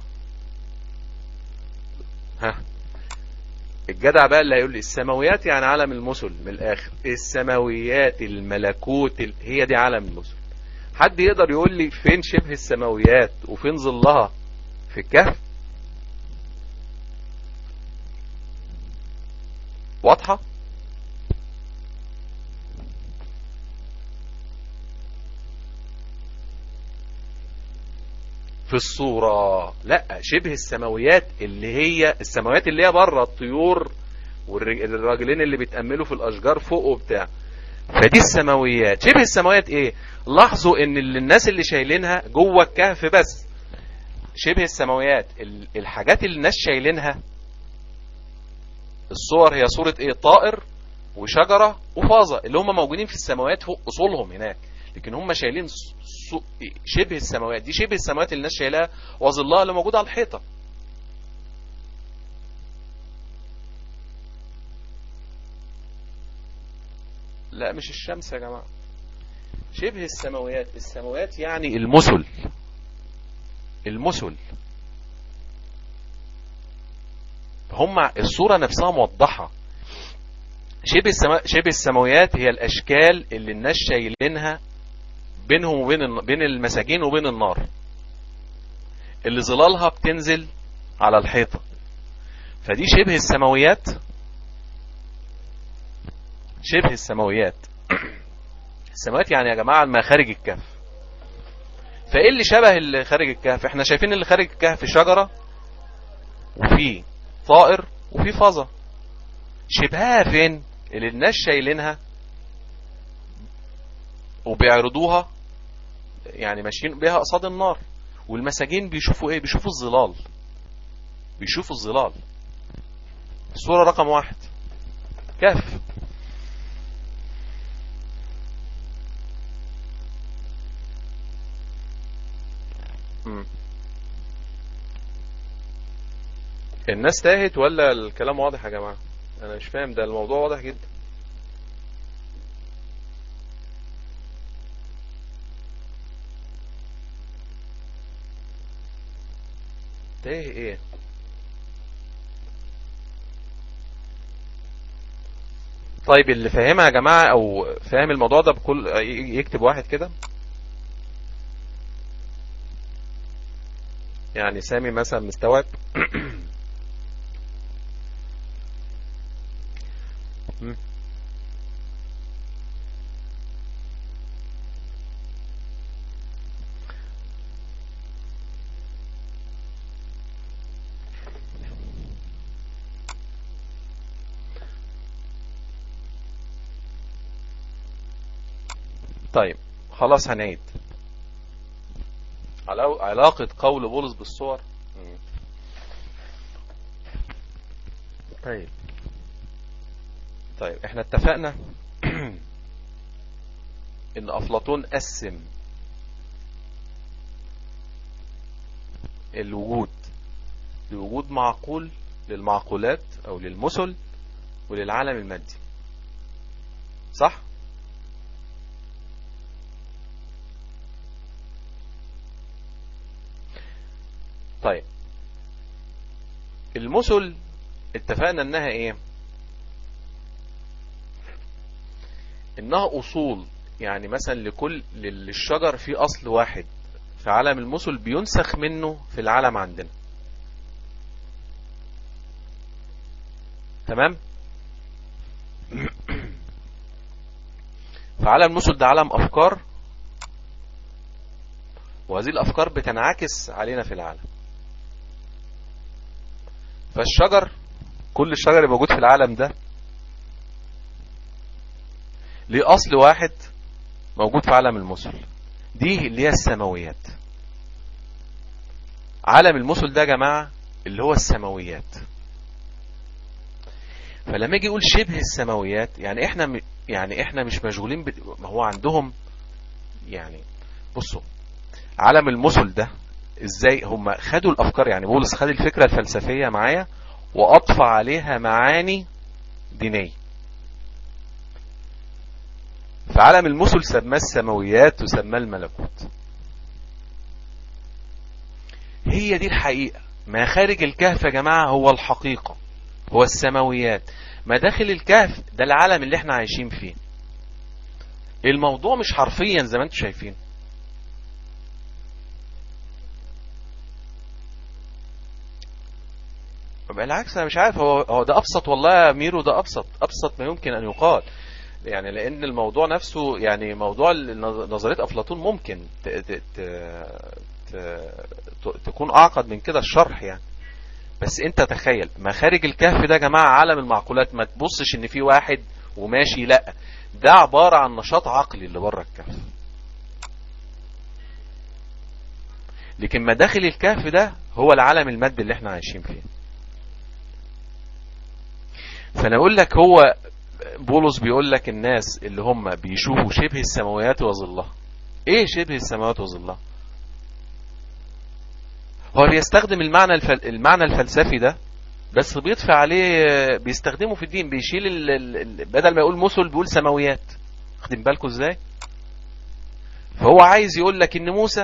ها الجدع بقى اللي هيقول لي السماويات يعني عالم المثل من الآخر السماويات الملكوت ال... هي دي عالم المثل حد يقدر يقول لي فين شبه السماويات وفين ظلها في الكهف واضحة في الصورة لا شبه السماويات اللي هي السماويات اللي هي بره الطيور والراجلين اللي بيتأملوا في الأشجار فوق وبتاع فدي السماويات شبه السماويات ايه لاحظوا ان اللي الناس اللي شايلينها جوه الكهف بس شبه السماويات الحاجات اللي الناس شايلينها الصور هي صورة ايه طائر وشجرة وفازة اللي هم موجودين في السماوات فوق اصولهم هناك لكن هم شايلين شبه السماوات دي شبه السماوات اللي الناس شايلها وظلها اللي موجودة على الحيطة لا مش الشمس يا جماعة شبه السماوات السماوات يعني المثل المثل هم الصورة نفسها موضحة شبه السما... شبه السماويات هي الاشكال اللي الناس شايلينها بينهم وبين الن... بين المساجين وبين النار اللي ظلالها بتنزل على الحيطة فدي شبه السماويات شبه السماويات السماوات يعني يا جماعة ما خارج الكهف فايه اللي شبه اللي خارج الكهف احنا شايفين اللي خارج الكهف شجرة وفي طائر وفي فازة شبهها فين اللي الناس شايلينها وبيعرضوها يعني ماشيين بيها قصاد النار والمساجين بيشوفوا ايه بيشوفوا الظلال بيشوفوا الظلال الصورة رقم واحد كهف الناس تاهت ولا الكلام واضح يا جماعة انا مش فاهم ده الموضوع واضح جدا تايه ايه طيب اللي فاهمها يا جماعة او فاهم الموضوع ده بكل يكتب واحد كده يعني سامي مثلا مستوعب طيب خلاص هنعيد علاقة قول بولس بالصور طيب طيب احنا اتفقنا ان افلاطون قسم الوجود لوجود معقول للمعقولات او للمثل وللعالم المادي صح طيب المثل اتفقنا انها ايه انها اصول يعني مثلا لكل للشجر في اصل واحد في عالم المثل بينسخ منه في العالم عندنا تمام فعالم المثل ده عالم افكار وهذه الافكار بتنعكس علينا في العالم فالشجر كل الشجر اللي موجود في العالم ده ليه اصل واحد موجود في عالم المثل دي اللي هي السماويات عالم المثل ده يا جماعة اللي هو السماويات فلما يجي يقول شبه السماويات يعني احنا يعني احنا مش مشغولين ما هو عندهم يعني بصوا عالم المثل ده ازاي هم خدوا الافكار يعني بولس خد الفكرة الفلسفية معايا واضفى عليها معاني دينية فعالم المثل سماه السماويات وسماه الملكوت هي دي الحقيقة ما خارج الكهف يا جماعة هو الحقيقة هو السماويات ما داخل الكهف ده العالم اللي احنا عايشين فيه الموضوع مش حرفيا زي ما انتم شايفين بالعكس انا مش عارف هو هو ده ابسط والله يا ميرو ده ابسط ابسط ما يمكن ان يقال يعني لان الموضوع نفسه يعني موضوع نظريه افلاطون ممكن ت ت ت تكون اعقد من كده الشرح يعني بس انت تخيل مخارج الكهف ده يا جماعه عالم المعقولات ما تبصش ان في واحد وماشي لا ده عباره عن نشاط عقلي اللي بره الكهف لكن مداخل الكهف ده هو العالم المادي اللي احنا عايشين فيه فانا اقول لك هو بولس بيقول لك الناس اللي هم بيشوفوا شبه السماوات وظلها ايه شبه السماوات وظلها هو بيستخدم المعنى الفل... المعنى الفلسفي ده بس بيطفي عليه بيستخدمه في الدين بيشيل ال... ال... بدل ما يقول مثل بيقول سماويات خدين بالكم ازاي فهو عايز يقول لك ان موسى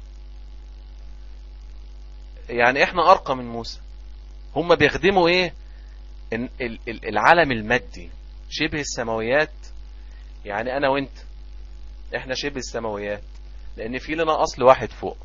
يعني احنا ارقى من موسى هم بيخدموا ايه العالم المادي شبه السماويات يعني انا وانت احنا شبه السماويات لان في لنا اصل واحد فوق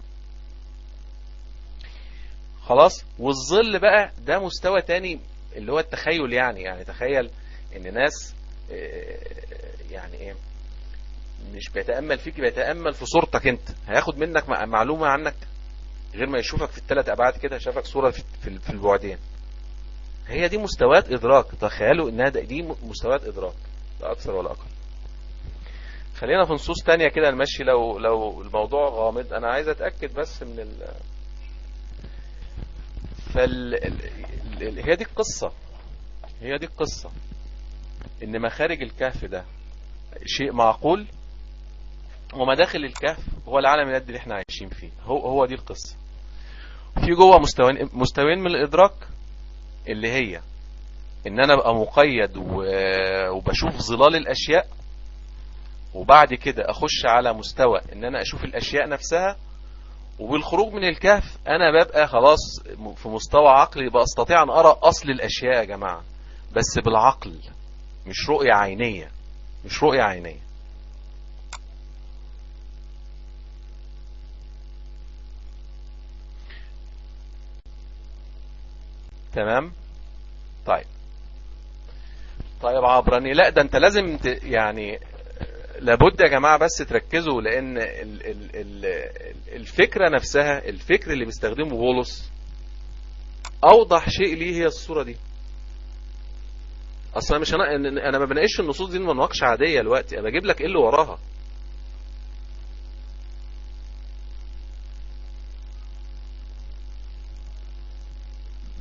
خلاص والظل بقى ده مستوى تاني اللي هو التخيل يعني يعني تخيل ان ناس يعني ايه مش بيتأمل فيك بيتأمل في صورتك انت هياخد منك معلومة عنك غير ما يشوفك في الثلاث ابعاد كده شافك صورة في البعدين هي دي مستويات ادراك تخيلوا انها دي مستويات ادراك لا اكثر ولا اقل خلينا في نصوص تانية كده نمشي لو لو الموضوع غامض انا عايز اتاكد بس من ال فال ال... هي دي القصة هي دي القصة ان مخارج الكهف ده شيء معقول ومداخل الكهف هو العالم المادي اللي احنا عايشين فيه هو هو دي القصة في جوه مستويين مستويين من الادراك اللي هي ان انا ابقى مقيد وبشوف ظلال الاشياء وبعد كده اخش على مستوى ان انا اشوف الاشياء نفسها وبالخروج من الكهف انا ببقى خلاص في مستوى عقلي بستطيع ان ارى اصل الاشياء يا جماعة بس بالعقل مش رؤية عينية مش رؤية عينية تمام طيب طيب عبراني لا ده انت لازم ت... يعني لابد يا جماعة بس تركزوا لان ال... ال... ال... الفكرة نفسها الفكر اللي بيستخدمه بولس اوضح شيء ليه هي الصورة دي اصلا مش انا انا ما بناقش النصوص دي مناقشه عاديه دلوقتي انا بجيب لك ايه اللي وراها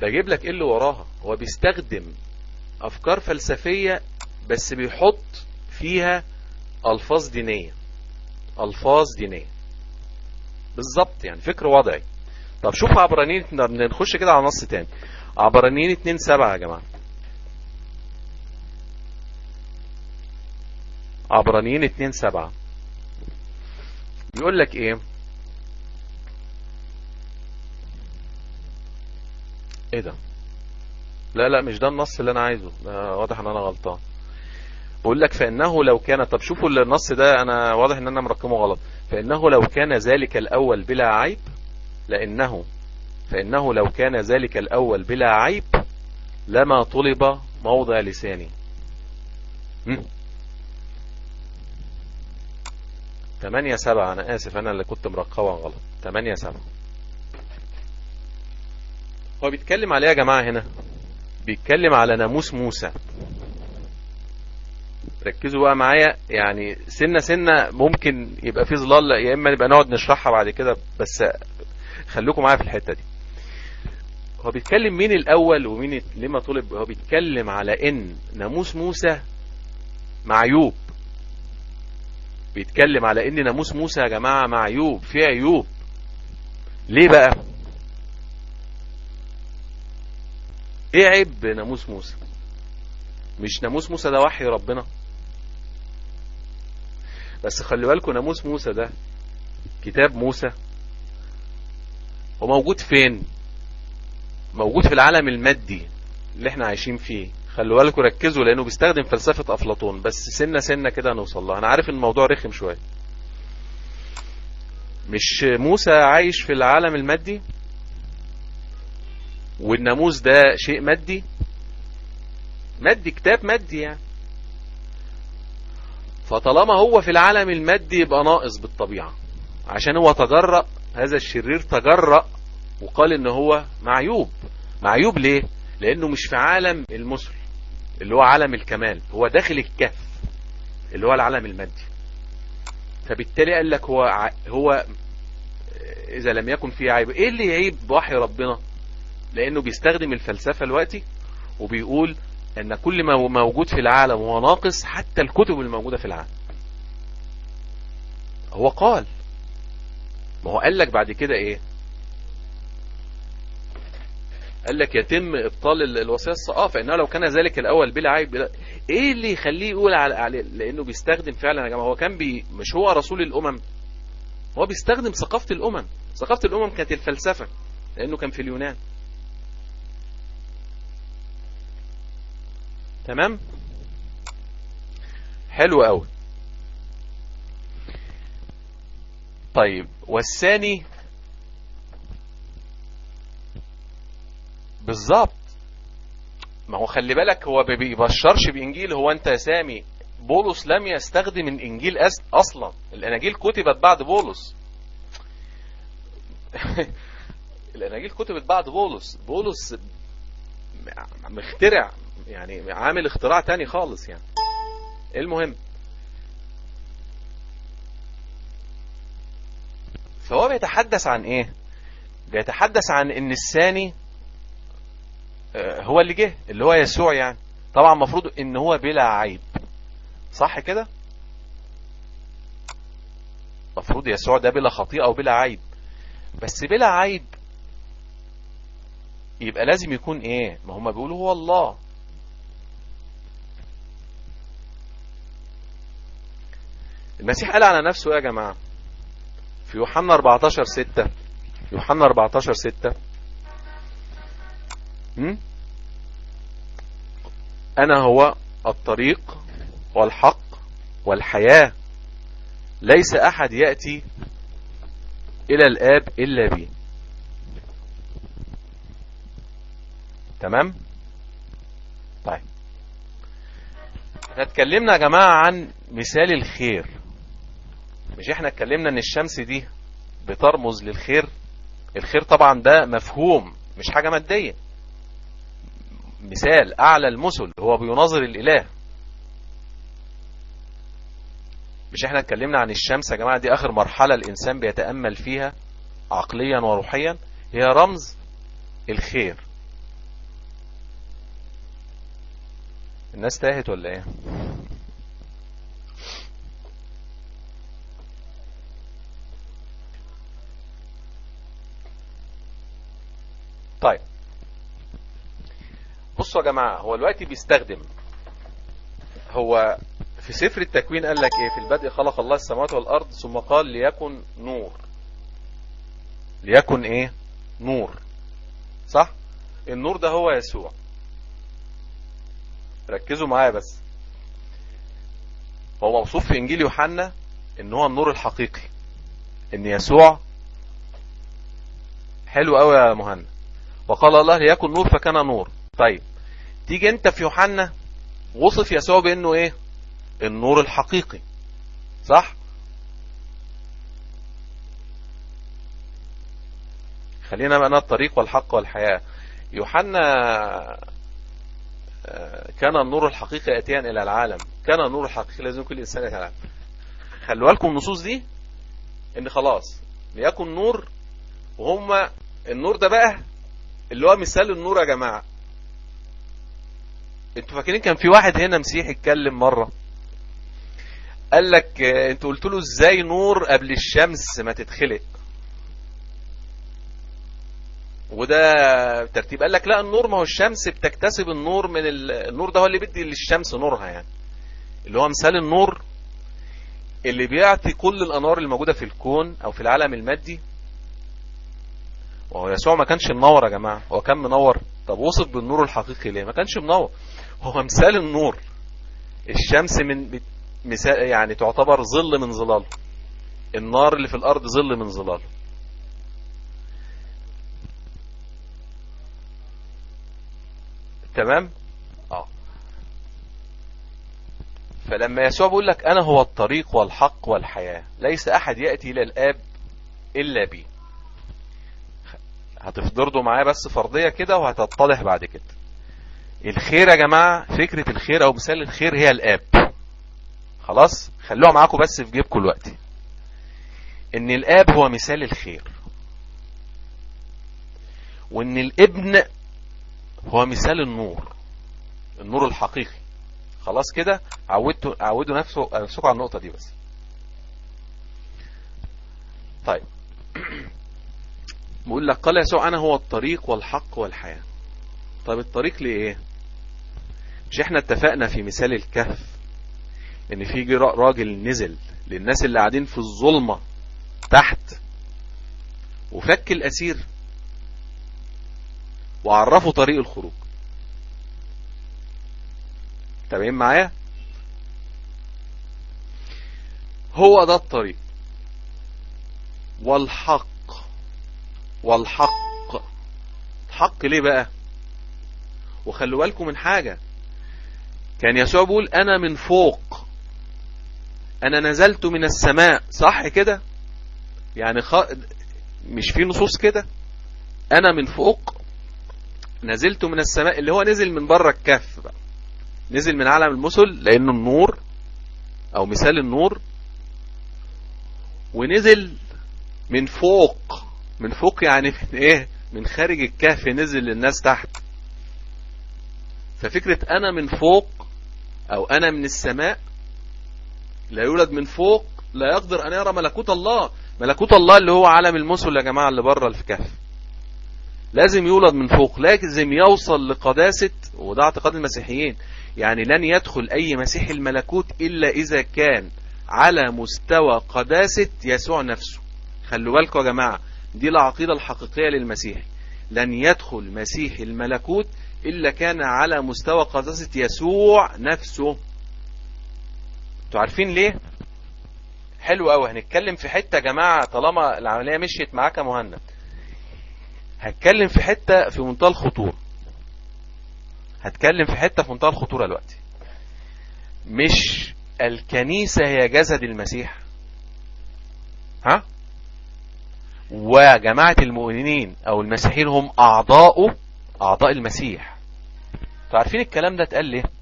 بجيب لك ايه اللي وراها هو بيستخدم افكار فلسفية بس بيحط فيها الفاظ دينية الفاظ دينية بالظبط يعني فكر وضعي طب شوف عبرانيين نخش كده على نص تاني عبرانيين 2 7 يا جماعة عبرانيين 2 7 بيقول لك ايه ايه ده لا لا مش ده النص اللي انا عايزه ده واضح ان انا غلطان بقول لك فانه لو كان طب شوفوا النص ده انا واضح ان انا مرقمه غلط فانه لو كان ذلك الاول بلا عيب لانه فانه لو كان ذلك الاول بلا عيب لما طلب موضع لساني تمانية سبعة انا اسف انا اللي كنت مرقبها غلط تمانية سبعة هو بيتكلم عليه يا جماعة هنا بيتكلم على ناموس موسى ركزوا بقى معايا يعني سنة سنة ممكن يبقى في ظلال يا اما نبقى نقعد نشرحها بعد كده بس خليكم معايا في الحتة دي هو بيتكلم مين الاول ومين لما طلب هو بيتكلم على ان ناموس موسى معيوب بيتكلم على ان ناموس موسى يا جماعة معيوب في عيوب ليه بقى ايه عيب ناموس موسى مش ناموس موسى ده وحي ربنا بس خلي بالكم ناموس موسى ده كتاب موسى وموجود فين موجود في العالم المادي اللي احنا عايشين فيه خلوا بالكم ركزوا لانه بيستخدم فلسفة افلاطون بس سنة سنة كده نوصل لها انا عارف ان الموضوع رخم شوية مش موسى عايش في العالم المادي والناموس ده شيء مادي مادي كتاب مادي يعني فطالما هو في العالم المادي يبقى ناقص بالطبيعة عشان هو تجرأ هذا الشرير تجرأ وقال ان هو معيوب معيوب ليه لانه مش في عالم المثل اللي هو عالم الكمال هو داخل الكهف اللي هو العالم المادي فبالتالي قال لك هو هو اذا لم يكن فيه عيب ايه اللي يعيب بوحي ربنا لانه بيستخدم الفلسفة الوقتي وبيقول ان كل ما موجود في العالم هو ناقص حتى الكتب الموجودة في العالم هو قال ما هو قال لك بعد كده ايه قال لك يتم ابطال الوصيه اه فانه لو كان ذلك الاول بلا عيب بلا ايه اللي يخليه يقول على عليه لانه بيستخدم فعلا يا جماعه هو كان بي مش هو رسول الامم هو بيستخدم ثقافه الامم ثقافه الامم كانت الفلسفه لانه كان في اليونان تمام حلو قوي طيب والثاني بالظبط ما هو خلي بالك هو ما بيبشرش بانجيل هو انت يا سامي بولس لم يستخدم الانجيل اصلا الاناجيل كتبت بعد بولس الاناجيل كتبت بعد بولس بولس مخترع يعني عامل اختراع تاني خالص يعني المهم فهو بيتحدث عن ايه بيتحدث عن ان الثاني هو اللي جه اللي هو يسوع يعني طبعا مفروض ان هو بلا عيب صح كده مفروض يسوع ده بلا خطيئة وبلا عيب بس بلا عيب يبقى لازم يكون ايه ما هم بيقولوا هو الله المسيح قال على نفسه يا جماعة في يوحنا 14 6 يوحنا 14 6 أنا هو الطريق والحق والحياة ليس أحد يأتي إلى الآب إلا بي تمام طيب اتكلمنا يا جماعة عن مثال الخير مش احنا اتكلمنا ان الشمس دي بترمز للخير الخير طبعا ده مفهوم مش حاجة مادية مثال اعلى المثل هو بيناظر الاله مش احنا اتكلمنا عن الشمس يا جماعة دي اخر مرحلة الانسان بيتأمل فيها عقليا وروحيا هي رمز الخير الناس تاهت ولا ايه طيب بصوا يا جماعة هو دلوقتي بيستخدم هو في سفر التكوين قال لك ايه في البدء خلق الله السماوات والارض ثم قال ليكن نور ليكن ايه نور صح النور ده هو يسوع ركزوا معايا بس هو موصوف في انجيل يوحنا ان هو النور الحقيقي ان يسوع حلو قوي يا مهند وقال الله ليكن نور فكان نور طيب تيجي انت في يوحنا وصف يسوع بانه ايه النور الحقيقي صح خلينا بقى الطريق والحق والحياة يوحنا كان النور الحقيقي اتيا الى العالم كان النور الحقيقي لازم كل انسان يتعلم العالم خلوا بالكم النصوص دي ان خلاص ليكن نور وهم النور ده بقى اللي هو مثال النور يا جماعة انتوا فاكرين كان في واحد هنا مسيحي اتكلم مرة قال لك انتوا قلت له ازاي نور قبل الشمس ما تتخلق وده ترتيب قال لك لا النور ما هو الشمس بتكتسب النور من النور ده هو اللي بيدي للشمس نورها يعني اللي هو مثال النور اللي بيعطي كل الانوار الموجودة في الكون او في العالم المادي وهو يسوع ما كانش منور يا جماعة هو كان منور طب وصف بالنور الحقيقي ليه ما كانش منور هو مثال النور الشمس من مثال يعني تعتبر ظل من ظلاله النار اللي في الارض ظل من ظلاله تمام اه فلما يسوع بيقول لك انا هو الطريق والحق والحياة ليس احد يأتي الى الاب الا بي هتفضردوا معايا بس فرضية كده وهتتضح بعد كده الخير يا جماعة فكرة الخير او مثال الخير هي الاب خلاص خلوها معاكم بس في جيبكم دلوقتي ان الاب هو مثال الخير وان الابن هو مثال النور النور الحقيقي خلاص كده عودتوا عودوا نفسه نفسكم على النقطة دي بس طيب بقول لك قال يسوع انا هو الطريق والحق والحياة طيب الطريق لايه مش احنا اتفقنا في مثال الكهف ان في راجل نزل للناس اللي قاعدين في الظلمة تحت وفك الاسير وعرفوا طريق الخروج تمام معايا هو ده الطريق والحق والحق حق ليه بقى وخلوا بالكم من حاجة كان يسوع بيقول انا من فوق انا نزلت من السماء صح كده يعني خ... مش في نصوص كده انا من فوق نزلت من السماء اللي هو نزل من بره الكهف بقى نزل من عالم المثل لانه النور او مثال النور ونزل من فوق من فوق يعني من ايه من خارج الكهف نزل للناس تحت ففكرة انا من فوق او انا من السماء لا يولد من فوق لا يقدر ان يرى ملكوت الله ملكوت الله اللي هو عالم المثل يا جماعة اللي بره الكهف لازم يولد من فوق لازم يوصل لقداسة وده اعتقاد المسيحيين يعني لن يدخل اي مسيح الملكوت الا اذا كان على مستوى قداسة يسوع نفسه خلوا بالكم يا جماعة دي العقيدة الحقيقية للمسيح لن يدخل مسيح الملكوت إلا كان على مستوى قداسة يسوع نفسه انتوا عارفين ليه حلو قوي هنتكلم في حتة يا جماعة طالما العملية مشيت معاك يا مهند هتكلم في حتة في منتهى الخطورة هتكلم في حتة في منتهى الخطورة دلوقتي مش الكنيسة هي جسد المسيح ها وجماعة المؤمنين او المسيحيين هم اعضاؤه اعضاء المسيح عارفين الكلام ده اتقال ليه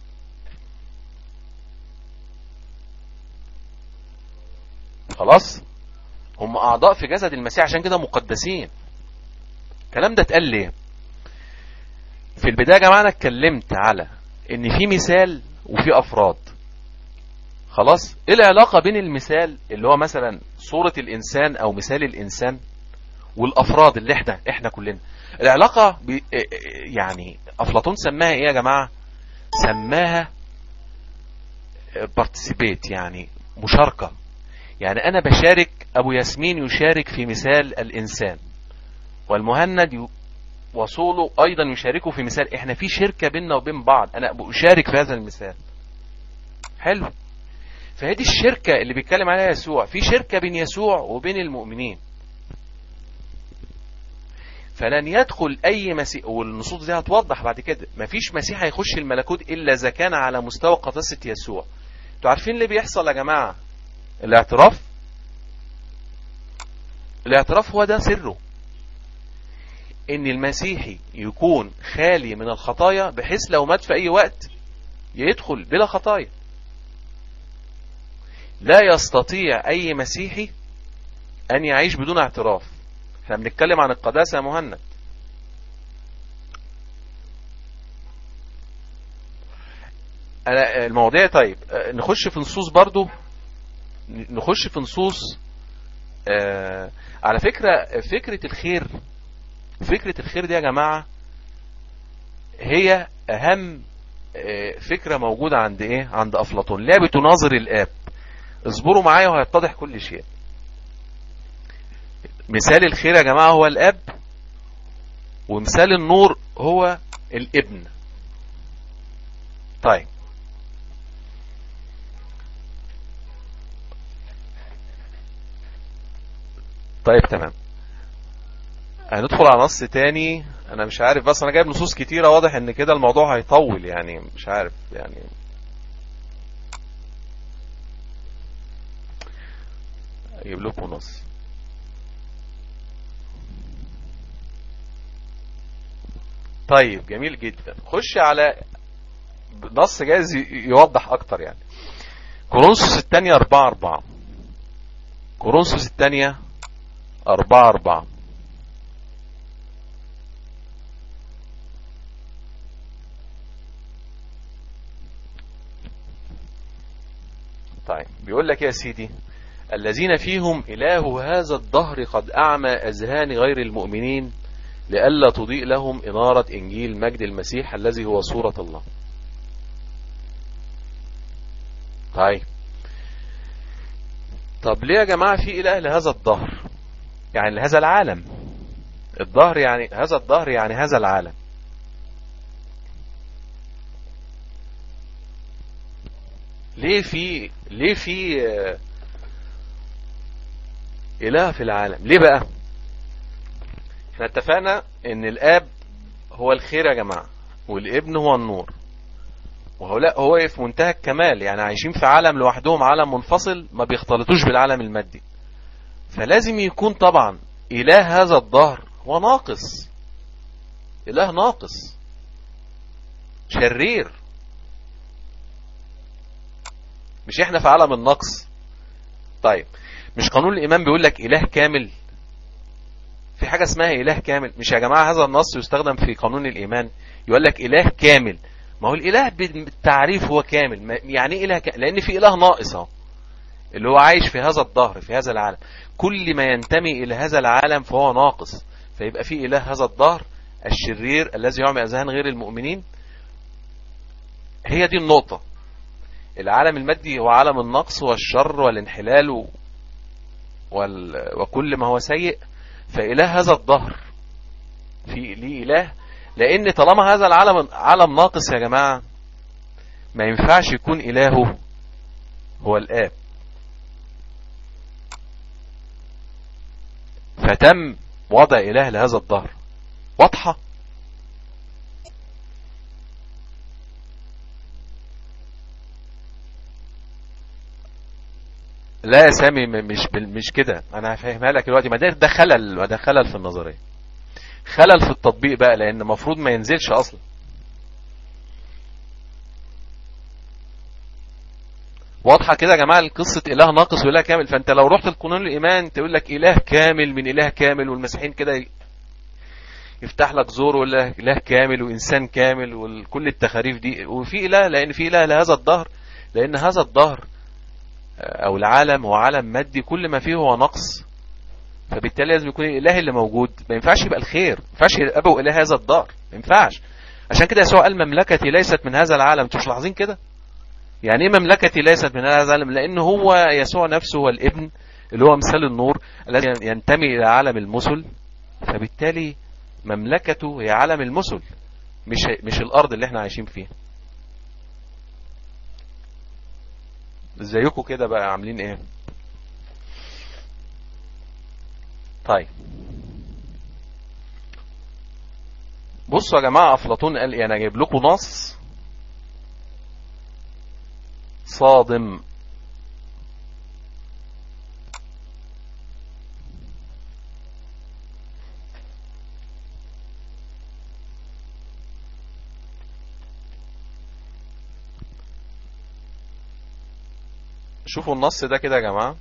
خلاص هم اعضاء في جسد المسيح عشان كده مقدسين الكلام ده اتقال ليه في البداية يا جماعة انا اتكلمت على ان في مثال وفي افراد خلاص ايه العلاقة بين المثال اللي هو مثلا صورة الانسان او مثال الانسان والافراد اللي احنا احنا كلنا العلاقة ب... يعني افلاطون سماها ايه يا جماعة سماها بارتيسيبيت يعني مشاركة يعني انا بشارك ابو ياسمين يشارك في مثال الانسان والمهند وصوله ايضا يشاركوا في مثال احنا في شركة بيننا وبين بعض انا اشارك في هذا المثال حلو فهذه الشركة اللي بيتكلم عليها يسوع في شركة بين يسوع وبين المؤمنين فلن يدخل اي مسيح والنصوص دي هتوضح بعد كده مفيش مسيح هيخش الملكوت الا اذا كان على مستوى قداسة يسوع انتوا عارفين اللي بيحصل يا جماعة الاعتراف الاعتراف هو ده سره ان المسيحي يكون خالي من الخطايا بحيث لو مات في اي وقت يدخل بلا خطايا لا يستطيع اي مسيحي ان يعيش بدون اعتراف احنا بنتكلم عن القداسة يا مهند أنا المواضيع طيب نخش في نصوص برضو نخش في نصوص آه على فكرة فكرة الخير فكرة الخير دي يا جماعة هي اهم آه فكرة موجودة عند ايه عند افلاطون لا بتناظر الاب اصبروا معايا وهيتضح كل شيء مثال الخير يا جماعة هو الاب ومثال النور هو الابن طيب طيب تمام هندخل على نص تاني انا مش عارف بس انا جايب نصوص كتيرة واضح ان كده الموضوع هيطول يعني مش عارف يعني اجيب لكم نص طيب جميل جدا خش على نص جايز يوضح اكتر يعني كورنثوس الثانية اربعة اربعة كورنثوس الثانية اربعة اربعة طيب بيقول لك يا سيدي الذين فيهم إله هذا الدهر قد أعمى أذهان غير المؤمنين لئلا تضيء لهم إنارة إنجيل مجد المسيح الذي هو صورة الله طيب طب ليه يا جماعة في إله لهذا الدهر يعني لهذا العالم الدهر يعني هذا الدهر يعني هذا العالم ليه في ليه في اله في العالم ليه بقى احنا اتفقنا ان الاب هو الخير يا جماعة والابن هو النور وهو لا هو في منتهى الكمال يعني عايشين في عالم لوحدهم عالم منفصل ما بيختلطوش بالعالم المادي فلازم يكون طبعا اله هذا الظهر هو ناقص اله ناقص شرير مش احنا في عالم النقص طيب مش قانون الايمان بيقول لك اله كامل في حاجة اسمها اله كامل مش يا جماعة هذا النص يستخدم في قانون الايمان يقول لك اله كامل ما هو الاله بالتعريف هو كامل يعني ايه اله كامل لان في اله ناقص اهو اللي هو عايش في هذا الظهر في هذا العالم كل ما ينتمي الى هذا العالم فهو ناقص فيبقى في اله هذا الظهر الشرير الذي يعمي اذهان غير المؤمنين هي دي النقطة العالم المادي هو عالم النقص والشر والانحلال و... وال... وكل ما هو سيء فإله هذا الظهر في ليه إله لأن طالما هذا العالم عالم ناقص يا جماعة ما ينفعش يكون إلهه هو الآب فتم وضع إله لهذا الظهر واضحة لا يا سامي مش مش كده انا هفهمها لك دلوقتي ما ده ده خلل ده خلل في النظريه خلل في التطبيق بقى لان المفروض ما ينزلش اصلا واضحه كده يا جماعه قصه اله ناقص واله كامل فانت لو رحت القانون الايمان تقول لك اله كامل من اله كامل والمسيحيين كده يفتح لك زور ولا اله كامل وانسان كامل وكل التخاريف دي وفي اله لان في اله لهذا الدهر لان هذا الدهر او العالم هو عالم مادي كل ما فيه هو نقص فبالتالي لازم يكون الاله اللي موجود ما ينفعش يبقى الخير ما ينفعش ابو اله هذا الدار ما ينفعش عشان كده يسوع قال مملكتي ليست من هذا العالم انتوا مش لاحظين كده يعني ايه مملكتي ليست من هذا العالم لان هو يسوع نفسه هو الابن اللي هو مثال النور الذي ينتمي الى عالم المثل فبالتالي مملكته هي عالم المثل مش مش الارض اللي احنا عايشين فيها ازيكم كده بقى عاملين ايه طيب بصوا يا جماعة أفلاطون قال يعني أجيب لكم نص صادم شوفوا النص ده كده يا جماعة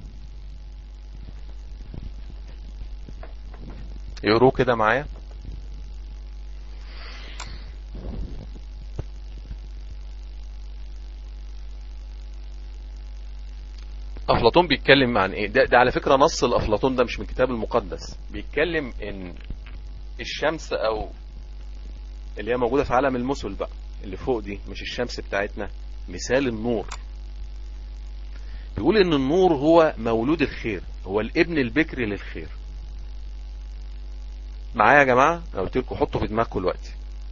يقروه كده معايا أفلاطون بيتكلم عن إيه ده, ده على فكرة نص الأفلاطون ده مش من الكتاب المقدس بيتكلم إن الشمس أو اللي هي موجودة في عالم المثل بقى اللي فوق دي مش الشمس بتاعتنا مثال النور بيقول إن النور هو مولود الخير هو الابن البكري للخير معايا يا جماعة انا قلت لكم حطوا في دماغكم دلوقتي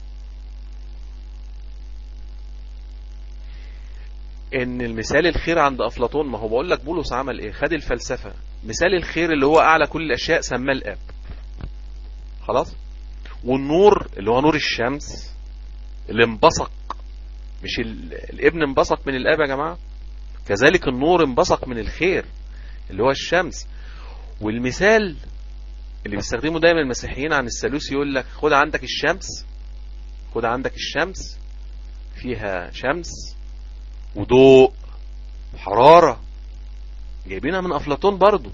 ان المثال الخير عند افلاطون ما هو بقول لك بولس عمل ايه خد الفلسفة مثال الخير اللي هو اعلى كل الاشياء سماه الاب خلاص والنور اللي هو نور الشمس اللي انبثق مش الابن انبثق من الاب يا جماعة كذلك النور انبثق من الخير اللي هو الشمس والمثال اللي بيستخدمه دايما المسيحيين عن الثالوث يقول لك خد عندك الشمس خد عندك الشمس فيها شمس وضوء وحرارة جايبينها من أفلاطون برضو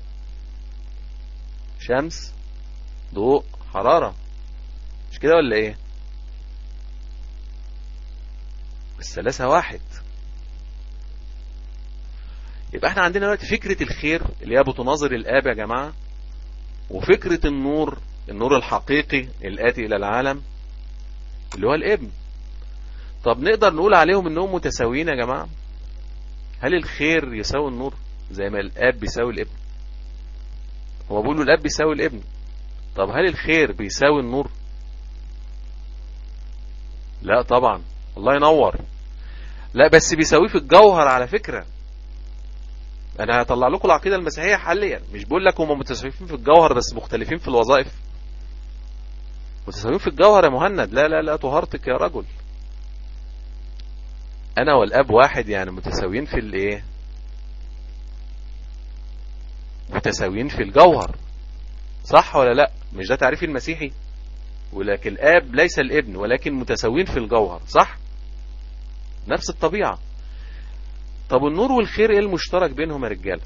شمس ضوء حرارة مش كده ولا ايه الثلاثة واحد يبقى احنا عندنا دلوقتي فكرة الخير اللي هي بتناظر الآب يا جماعة وفكرة النور النور الحقيقي الآتي إلى العالم اللي هو الابن طب نقدر نقول عليهم انهم متساويين يا جماعة هل الخير يساوي النور زي ما الاب بيساوي الابن هو بيقولوا الاب بيساوي الابن طب هل الخير بيساوي النور لا طبعا الله ينور لا بس بيساويه في الجوهر على فكرة انا هطلع لكم العقيدة المسيحية حاليا مش بقول لك هم متساويين في الجوهر بس مختلفين في الوظائف متساويين في الجوهر يا مهند لا لا لا طهارتك يا رجل انا والاب واحد يعني متساويين في الايه متساويين في الجوهر صح ولا لا مش ده تعريف المسيحي ولكن الاب ليس الابن ولكن متساويين في الجوهر صح نفس الطبيعة طب النور والخير ايه المشترك بينهم يا رجاله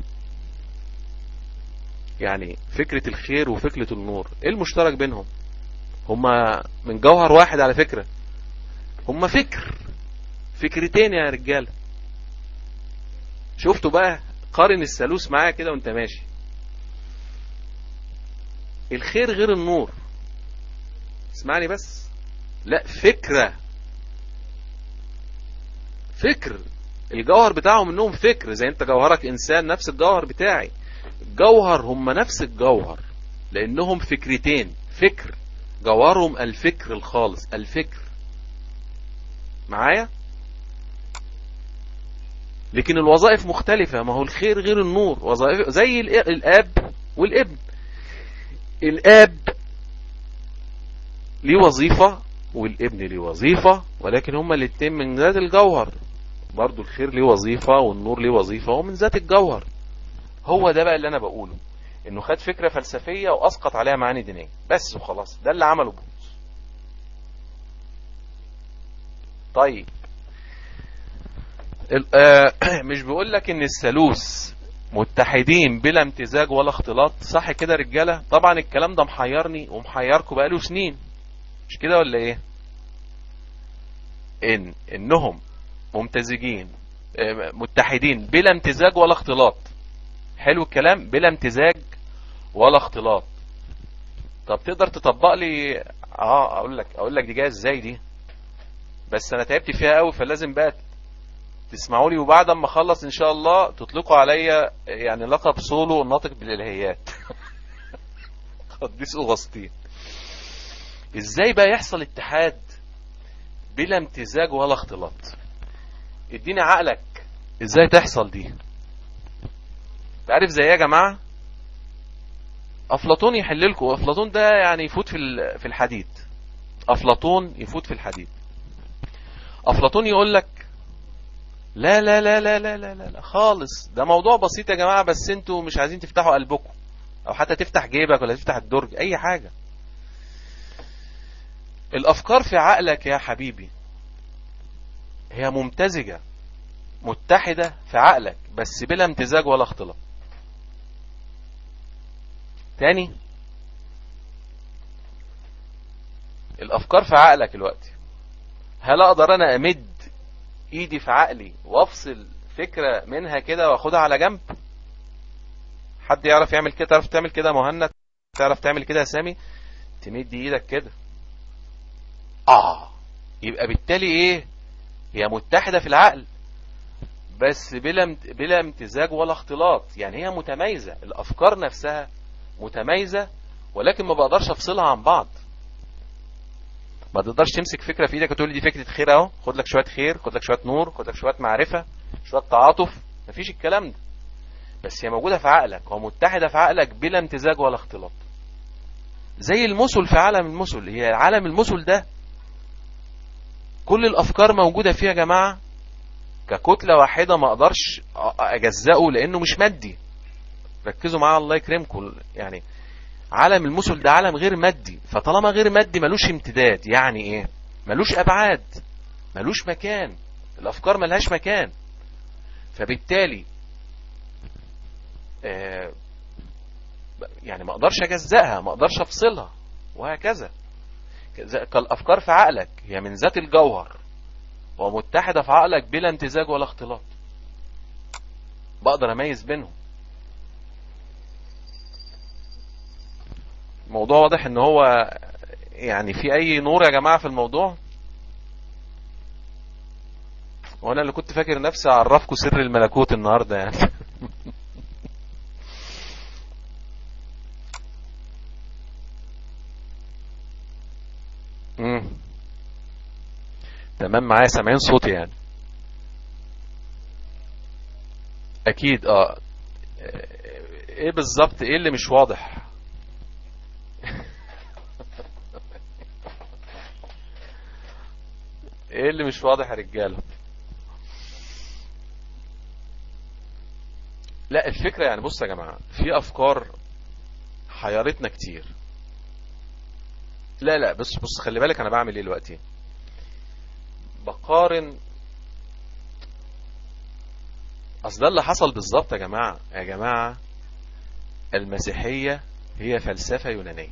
يعني فكرة الخير وفكرة النور ايه المشترك بينهم هما من جوهر واحد على فكرة هما فكر فكرتين يا رجاله شفتوا بقى قارن الثالوث معايا كده وانت ماشي الخير غير النور اسمعني بس لا فكرة فكر الجوهر بتاعهم انهم فكر زي انت جوهرك انسان نفس الجوهر بتاعي الجوهر هم نفس الجوهر لانهم فكرتين فكر جوهرهم الفكر الخالص الفكر معايا لكن الوظائف مختلفة ما هو الخير غير النور وظائف زي الاب والابن الاب ليه وظيفة والابن ليه وظيفة ولكن هما الاتنين من ذات الجوهر برضو الخير ليه وظيفة والنور ليه وظيفة ومن ذات الجوهر هو ده بقى اللي انا بقوله انه خد فكرة فلسفية واسقط عليها معاني دينية بس وخلاص ده اللي عمله بولس طيب مش بيقول لك ان الثالوث متحدين بلا امتزاج ولا اختلاط صح كده رجالة طبعا الكلام ده محيرني ومحيركم بقاله سنين مش كده ولا ايه ان انهم ممتزجين متحدين بلا امتزاج ولا اختلاط حلو الكلام بلا امتزاج ولا اختلاط طب تقدر تطبق لي اه اقول لك اقول لك دي جايه ازاي دي بس انا تعبت فيها قوي فلازم بقى تسمعوا لي وبعد ما اخلص ان شاء الله تطلقوا عليا يعني لقب سولو الناطق بالالهيات قديس اغسطين ازاي بقى يحصل اتحاد بلا امتزاج ولا اختلاط اديني عقلك ازاي تحصل دي تعرف زي يا جماعه افلاطون يحل لكم افلاطون ده يعني يفوت في في الحديد افلاطون يفوت في الحديد افلاطون يقول لك لا لا لا لا لا لا لا, لا خالص ده موضوع بسيط يا جماعة بس انتوا مش عايزين تفتحوا قلبكم او حتى تفتح جيبك ولا تفتح الدرج اي حاجة الافكار في عقلك يا حبيبي هي ممتزجة متحدة في عقلك بس بلا امتزاج ولا اختلاط تاني الافكار في عقلك دلوقتي هل اقدر انا امد ايدي في عقلي وافصل فكرة منها كده واخدها على جنب حد يعرف يعمل كده تعرف تعمل كده مهند تعرف تعمل كده يا سامي تمد ايدك كده اه يبقى بالتالي ايه هي متحدة في العقل بس بلا بلا امتزاج ولا اختلاط يعني هي متميزة الافكار نفسها متميزة ولكن ما بقدرش افصلها عن بعض ما تقدرش تمسك فكرة في ايدك وتقول لي دي فكرة خير اهو خد لك شوية خير خد لك شوية نور خد لك شوية معرفة شوية تعاطف مفيش الكلام ده بس هي موجودة في عقلك ومتحدة في عقلك بلا امتزاج ولا اختلاط زي المثل في عالم المثل هي عالم المثل ده كل الافكار موجودة فيه يا جماعة ككتلة واحدة ما اقدرش اجزأه لانه مش مادي ركزوا معايا الله يكرمكم يعني عالم المثل ده عالم غير مادي فطالما غير مادي ملوش امتداد يعني ايه ملوش ابعاد ملوش مكان الافكار ملهاش مكان فبالتالي آه يعني ما اقدرش اجزأها ما اقدرش افصلها وهكذا كالافكار في عقلك هي من ذات الجوهر ومتحدة في عقلك بلا امتزاج ولا اختلاط بقدر اميز بينهم الموضوع واضح ان هو يعني في اي نور يا جماعة في الموضوع وانا اللي كنت فاكر نفسي اعرفكم سر الملكوت النهاردة يعني امم تمام معايا سامعين صوتي يعني اكيد اه ايه بالظبط ايه اللي مش واضح ايه اللي مش واضح يا رجاله لا الفكرة يعني بص يا جماعة في افكار حيرتنا كتير لا لا بص بص خلي بالك انا بعمل ايه دلوقتي بقارن اصل ده اللي حصل بالظبط يا جماعة يا جماعة المسيحية هي فلسفة يونانية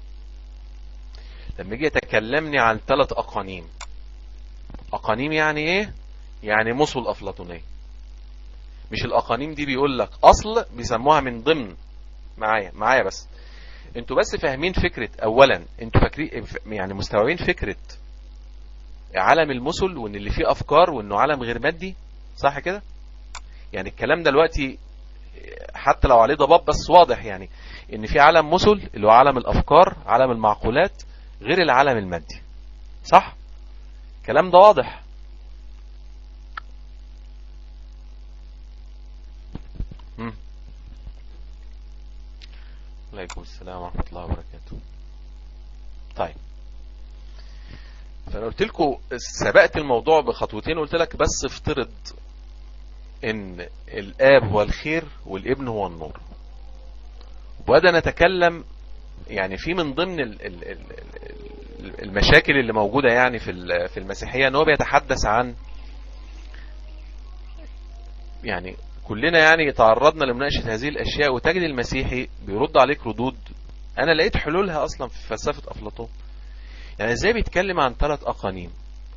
لما يجي يتكلمني عن ثلاث اقانيم اقانيم يعني ايه يعني مثل افلاطونية مش الاقانيم دي بيقول لك اصل بيسموها من ضمن معايا معايا بس انتوا بس فاهمين فكرة اولا انتوا فاكرين يعني مستوعبين فكرة عالم المثل وان اللي فيه افكار وانه عالم غير مادي صح كده يعني الكلام ده دلوقتي حتى لو عليه ضباب بس واضح يعني ان في عالم مثل اللي هو عالم الافكار عالم المعقولات غير العالم المادي صح الكلام ده واضح مم. عليكم السلام ورحمة الله وبركاته طيب فانا قلت لكم سبقت الموضوع بخطوتين قلت لك بس افترض ان الاب هو الخير والابن هو النور وبدأ نتكلم يعني في من ضمن ال ال ال المشاكل اللي موجودة يعني في في المسيحية ان هو بيتحدث عن يعني كلنا يعني تعرضنا لمناقشة هذه الأشياء وتجد المسيحي بيرد عليك ردود أنا لقيت حلولها أصلا في فلسفة أفلاطون يعني إزاي بيتكلم عن ثلاث أقانيم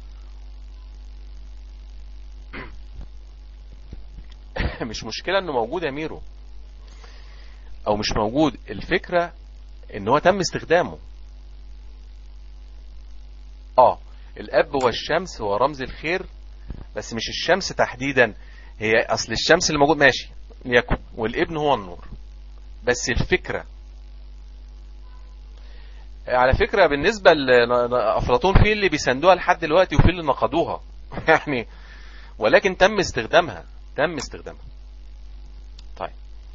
مش مشكلة انه موجود يا ميرو او مش موجود الفكرة ان هو تم استخدامه اه الاب هو الشمس هو رمز الخير بس مش الشمس تحديدا هي اصل الشمس اللي موجود ماشي يكن والابن هو النور بس الفكرة على فكرة بالنسبة لأفلاطون في اللي بيسندوها لحد دلوقتي وفي اللي نقضوها يعني ولكن تم استخدامها تم استخدامها طيب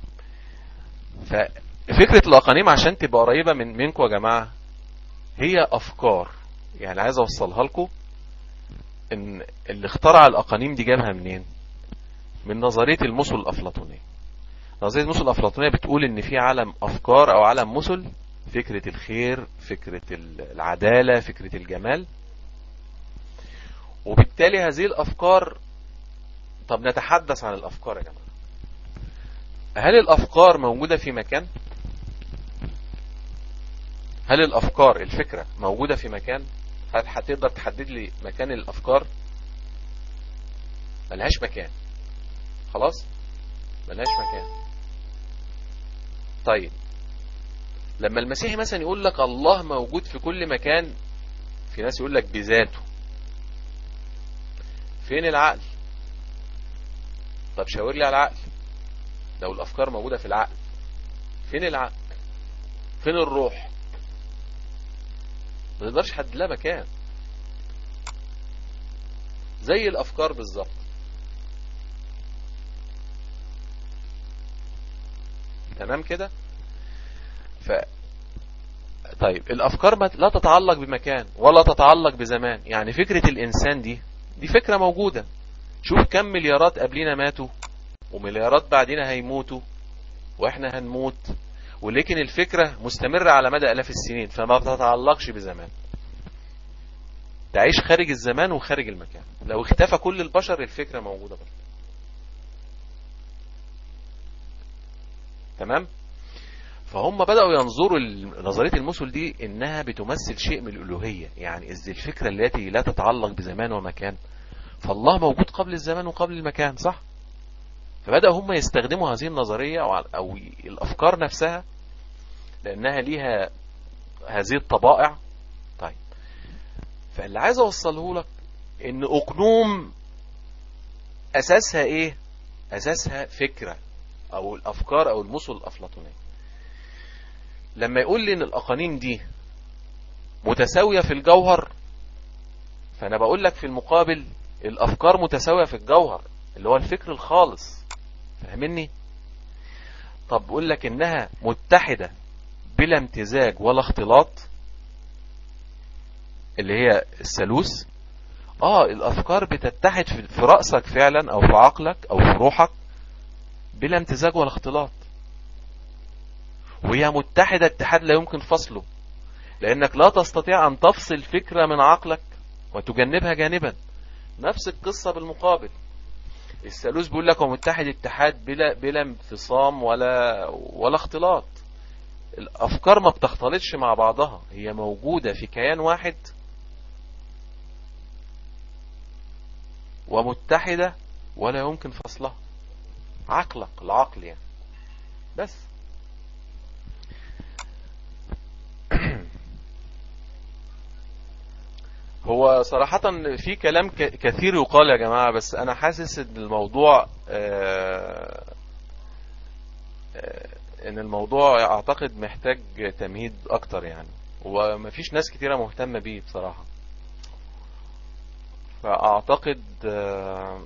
ففكرة الأقانيم عشان تبقى قريبة من منكم يا جماعة هي أفكار يعني عايز أوصلها لكم إن اللي اخترع الأقانيم دي جابها منين من نظرية المثل الأفلاطونية نظرية المثل الأفلاطونية بتقول إن في عالم أفكار أو عالم مثل فكرة الخير فكرة العدالة فكرة الجمال وبالتالي هذه الأفكار طب نتحدث عن الأفكار يا جماعة هل الأفكار موجودة في مكان هل الأفكار الفكرة موجودة في مكان هل هتقدر تحدد لي مكان الأفكار ملهاش مكان خلاص ملهاش مكان طيب لما المسيحي مثلا يقول لك الله موجود في كل مكان في ناس يقول لك بذاته فين العقل طب شاور لي على العقل لو الافكار موجودة في العقل فين العقل فين الروح ما تقدرش حد لها مكان زي الافكار بالظبط تمام كده ف طيب الافكار لا تتعلق بمكان ولا تتعلق بزمان يعني فكرة الانسان دي دي فكرة موجودة شوف كم مليارات قبلنا ماتوا ومليارات بعدنا هيموتوا واحنا هنموت ولكن الفكرة مستمرة على مدى الاف السنين فما تتعلقش بزمان تعيش خارج الزمان وخارج المكان لو اختفى كل البشر الفكرة موجودة برضه تمام فهم بدأوا ينظروا نظرية المثل دي انها بتمثل شيء من الالوهية يعني اذ الفكرة التي لا تتعلق بزمان ومكان فالله موجود قبل الزمان وقبل المكان صح فبدأوا هم يستخدموا هذه النظرية أو, أو الأفكار نفسها لأنها ليها هذه الطبائع طيب فاللي عايز أوصله لك إن أقنوم أساسها إيه أساسها فكرة أو الأفكار أو المثل الأفلاطونية لما يقول لي إن الأقانيم دي متساوية في الجوهر فأنا بقول لك في المقابل الأفكار متساوية في الجوهر اللي هو الفكر الخالص فاهمني طب بقول لك إنها متحدة بلا امتزاج ولا اختلاط اللي هي الثالوث اه الافكار بتتحد في رأسك فعلا او في عقلك او في روحك بلا امتزاج ولا اختلاط وهي متحدة اتحاد لا يمكن فصله لانك لا تستطيع ان تفصل فكرة من عقلك وتجنبها جانبا نفس القصة بالمقابل الثالوث بيقول لك هو متحد اتحاد بلا بلا انفصام ولا ولا اختلاط الافكار ما بتختلطش مع بعضها هي موجودة في كيان واحد ومتحدة ولا يمكن فصلها عقلك العقل يعني بس هو صراحة في كلام كثير يقال يا جماعة بس أنا حاسس إن الموضوع آه إن الموضوع أعتقد محتاج تمهيد أكتر يعني ومفيش ناس كتيرة مهتمة بيه بصراحة فأعتقد آه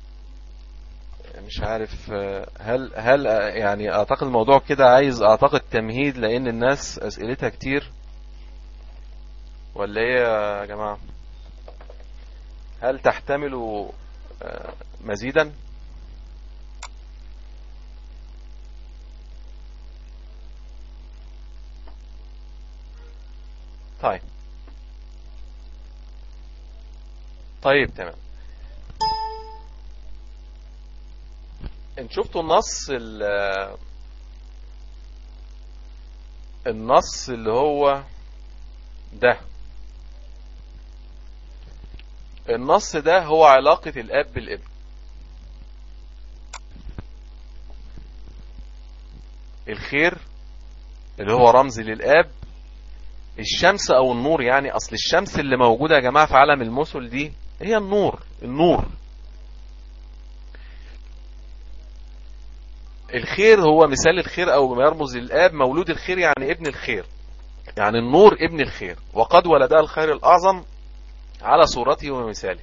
مش عارف هل هل يعني أعتقد الموضوع كده عايز أعتقد تمهيد لأن الناس أسئلتها كتير ولا ايه يا جماعة هل تحتملوا مزيدا طيب طيب تمام ان شفتوا النص النص اللي هو ده النص ده هو علاقة الاب بالابن الخير اللي هو رمز للاب الشمس او النور يعني اصل الشمس اللي موجودة يا جماعة في عالم المثل دي هي النور النور الخير هو مثال الخير او ما يرمز للاب مولود الخير يعني ابن الخير يعني النور ابن الخير وقد ولدها الخير الاعظم على صورته ومثاله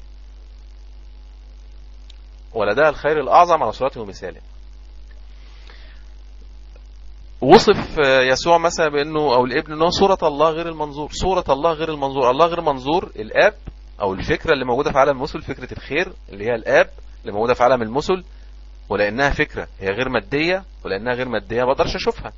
ولدها الخير الاعظم على صورته ومثاله وصف يسوع مثلا بانه او الابن انه صورة الله غير المنظور صورة الله غير المنظور الله غير منظور الاب او الفكرة اللي موجودة في عالم المثل فكرة الخير اللي هي الاب اللي موجودة في عالم المثل ولانها فكرة هي غير مادية ولانها غير مادية ما اقدرش اشوفها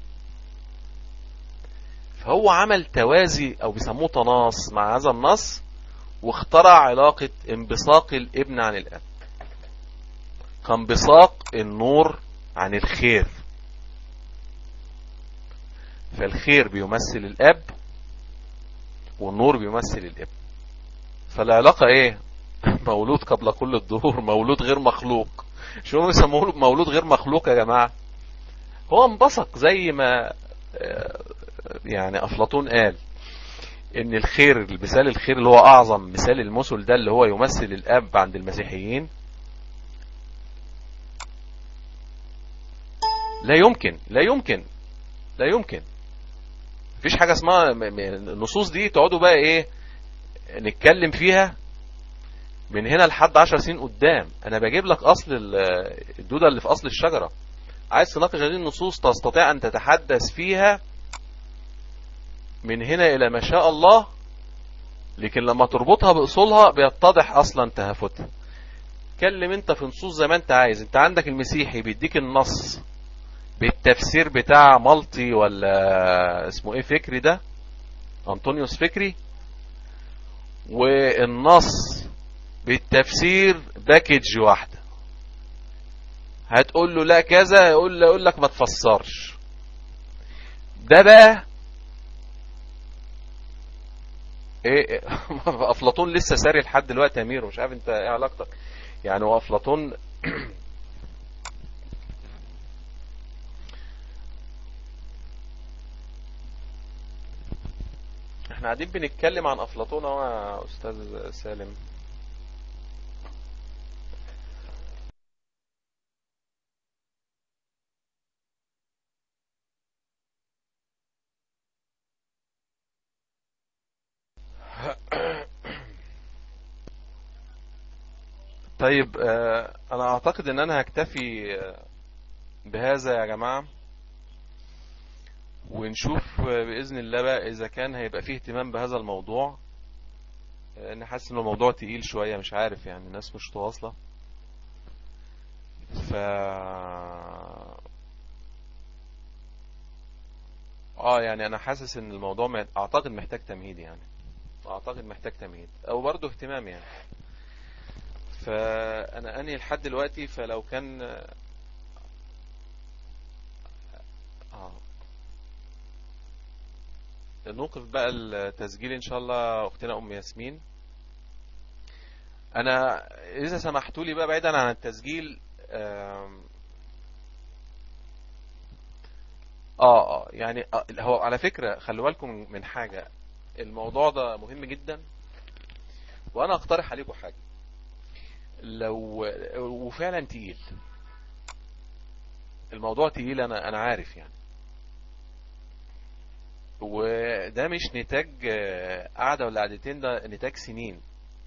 فهو عمل توازي او بيسموه تناص مع هذا النص واخترع علاقة انبساق الابن عن الاب كانبساق النور عن الخير فالخير بيمثل الاب والنور بيمثل الابن فالعلاقة ايه مولود قبل كل الظهور مولود غير مخلوق شو بيسموه مولود غير مخلوق يا جماعة هو انبسط زي ما يعني افلاطون قال ان الخير المثال الخير اللي هو اعظم مثال المثل ده اللي هو يمثل الاب عند المسيحيين لا يمكن لا يمكن لا يمكن مفيش حاجة اسمها النصوص دي تقعدوا بقى ايه نتكلم فيها من هنا لحد عشر سنين قدام انا بجيب لك اصل الدودة اللي في اصل الشجرة عايز تناقش هذه النصوص تستطيع ان تتحدث فيها من هنا الى ما شاء الله لكن لما تربطها باصولها بيتضح اصلا تهافتها كلم انت في نصوص زي ما انت عايز انت عندك المسيحي بيديك النص بالتفسير بتاع مالطي ولا اسمه ايه فكري ده انطونيوس فكري والنص بالتفسير باكج واحدة هتقول له لا كذا يقول له يقول لك ما تفسرش ده بقى ايه افلاطون لسه ساري لحد دلوقتي يا ميرو مش عارف انت ايه علاقتك يعني هو افلاطون احنا قاعدين بنتكلم عن افلاطون اهو يا استاذ سالم طيب انا اعتقد ان انا هكتفي بهذا يا جماعة ونشوف بإذن الله بقى إذا كان هيبقى فيه اهتمام بهذا الموضوع أنا حاسس إن الموضوع تقيل شوية مش عارف يعني الناس مش تواصلة ف اه يعني انا حاسس ان الموضوع مح... اعتقد محتاج تمهيد يعني اعتقد محتاج تمهيد او برضه اهتمام يعني فانا انهي لحد دلوقتي فلو كان اه نوقف بقى التسجيل ان شاء الله اختنا ام ياسمين انا اذا سمحتوا لي بقى بعيدا عن التسجيل اه اه يعني آه هو على فكرة خلوا بالكم من حاجة الموضوع ده مهم جدا وانا اقترح عليكم حاجة لو وفعلا تقيل الموضوع تقيل انا انا عارف يعني وده مش نتاج قعدة ولا قعدتين ده نتاج سنين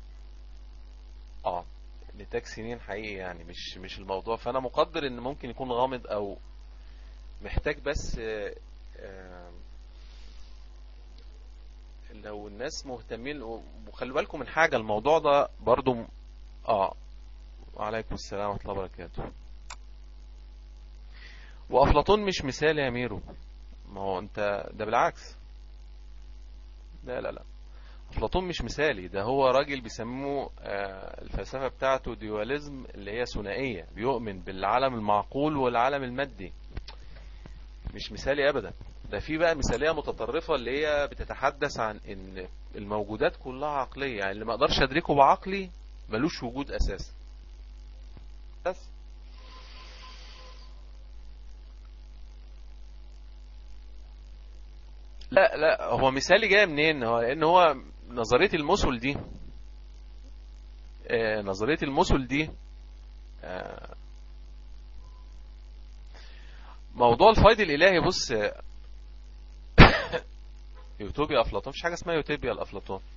اه نتاج سنين حقيقي يعني مش مش الموضوع فانا مقدر ان ممكن يكون غامض او محتاج بس لو الناس مهتمين وخلوا بالكم من حاجة الموضوع ده برضو اه وعليكم السلام ورحمة الله وبركاته وأفلاطون مش مثال يا ميرو ما هو انت ده بالعكس لا لا لا أفلاطون مش مثالي ده هو راجل بيسموه آه، الفلسفة بتاعته ديواليزم اللي هي ثنائية بيؤمن بالعالم المعقول والعالم المادي مش مثالي أبدا ده في بقى مثالية متطرفة اللي هي بتتحدث عن ان الموجودات كلها عقلية يعني اللي ما اقدرش ادركه بعقلي ملوش وجود اساسا بس لا لا هو مثالي جاي منين هو لان هو نظرية المثل دي آه، نظرية المثل دي آه، موضوع الفيض الالهي بص يوتوبيا افلاطون مفيش حاجه اسمها يوتوبيا الافلاطون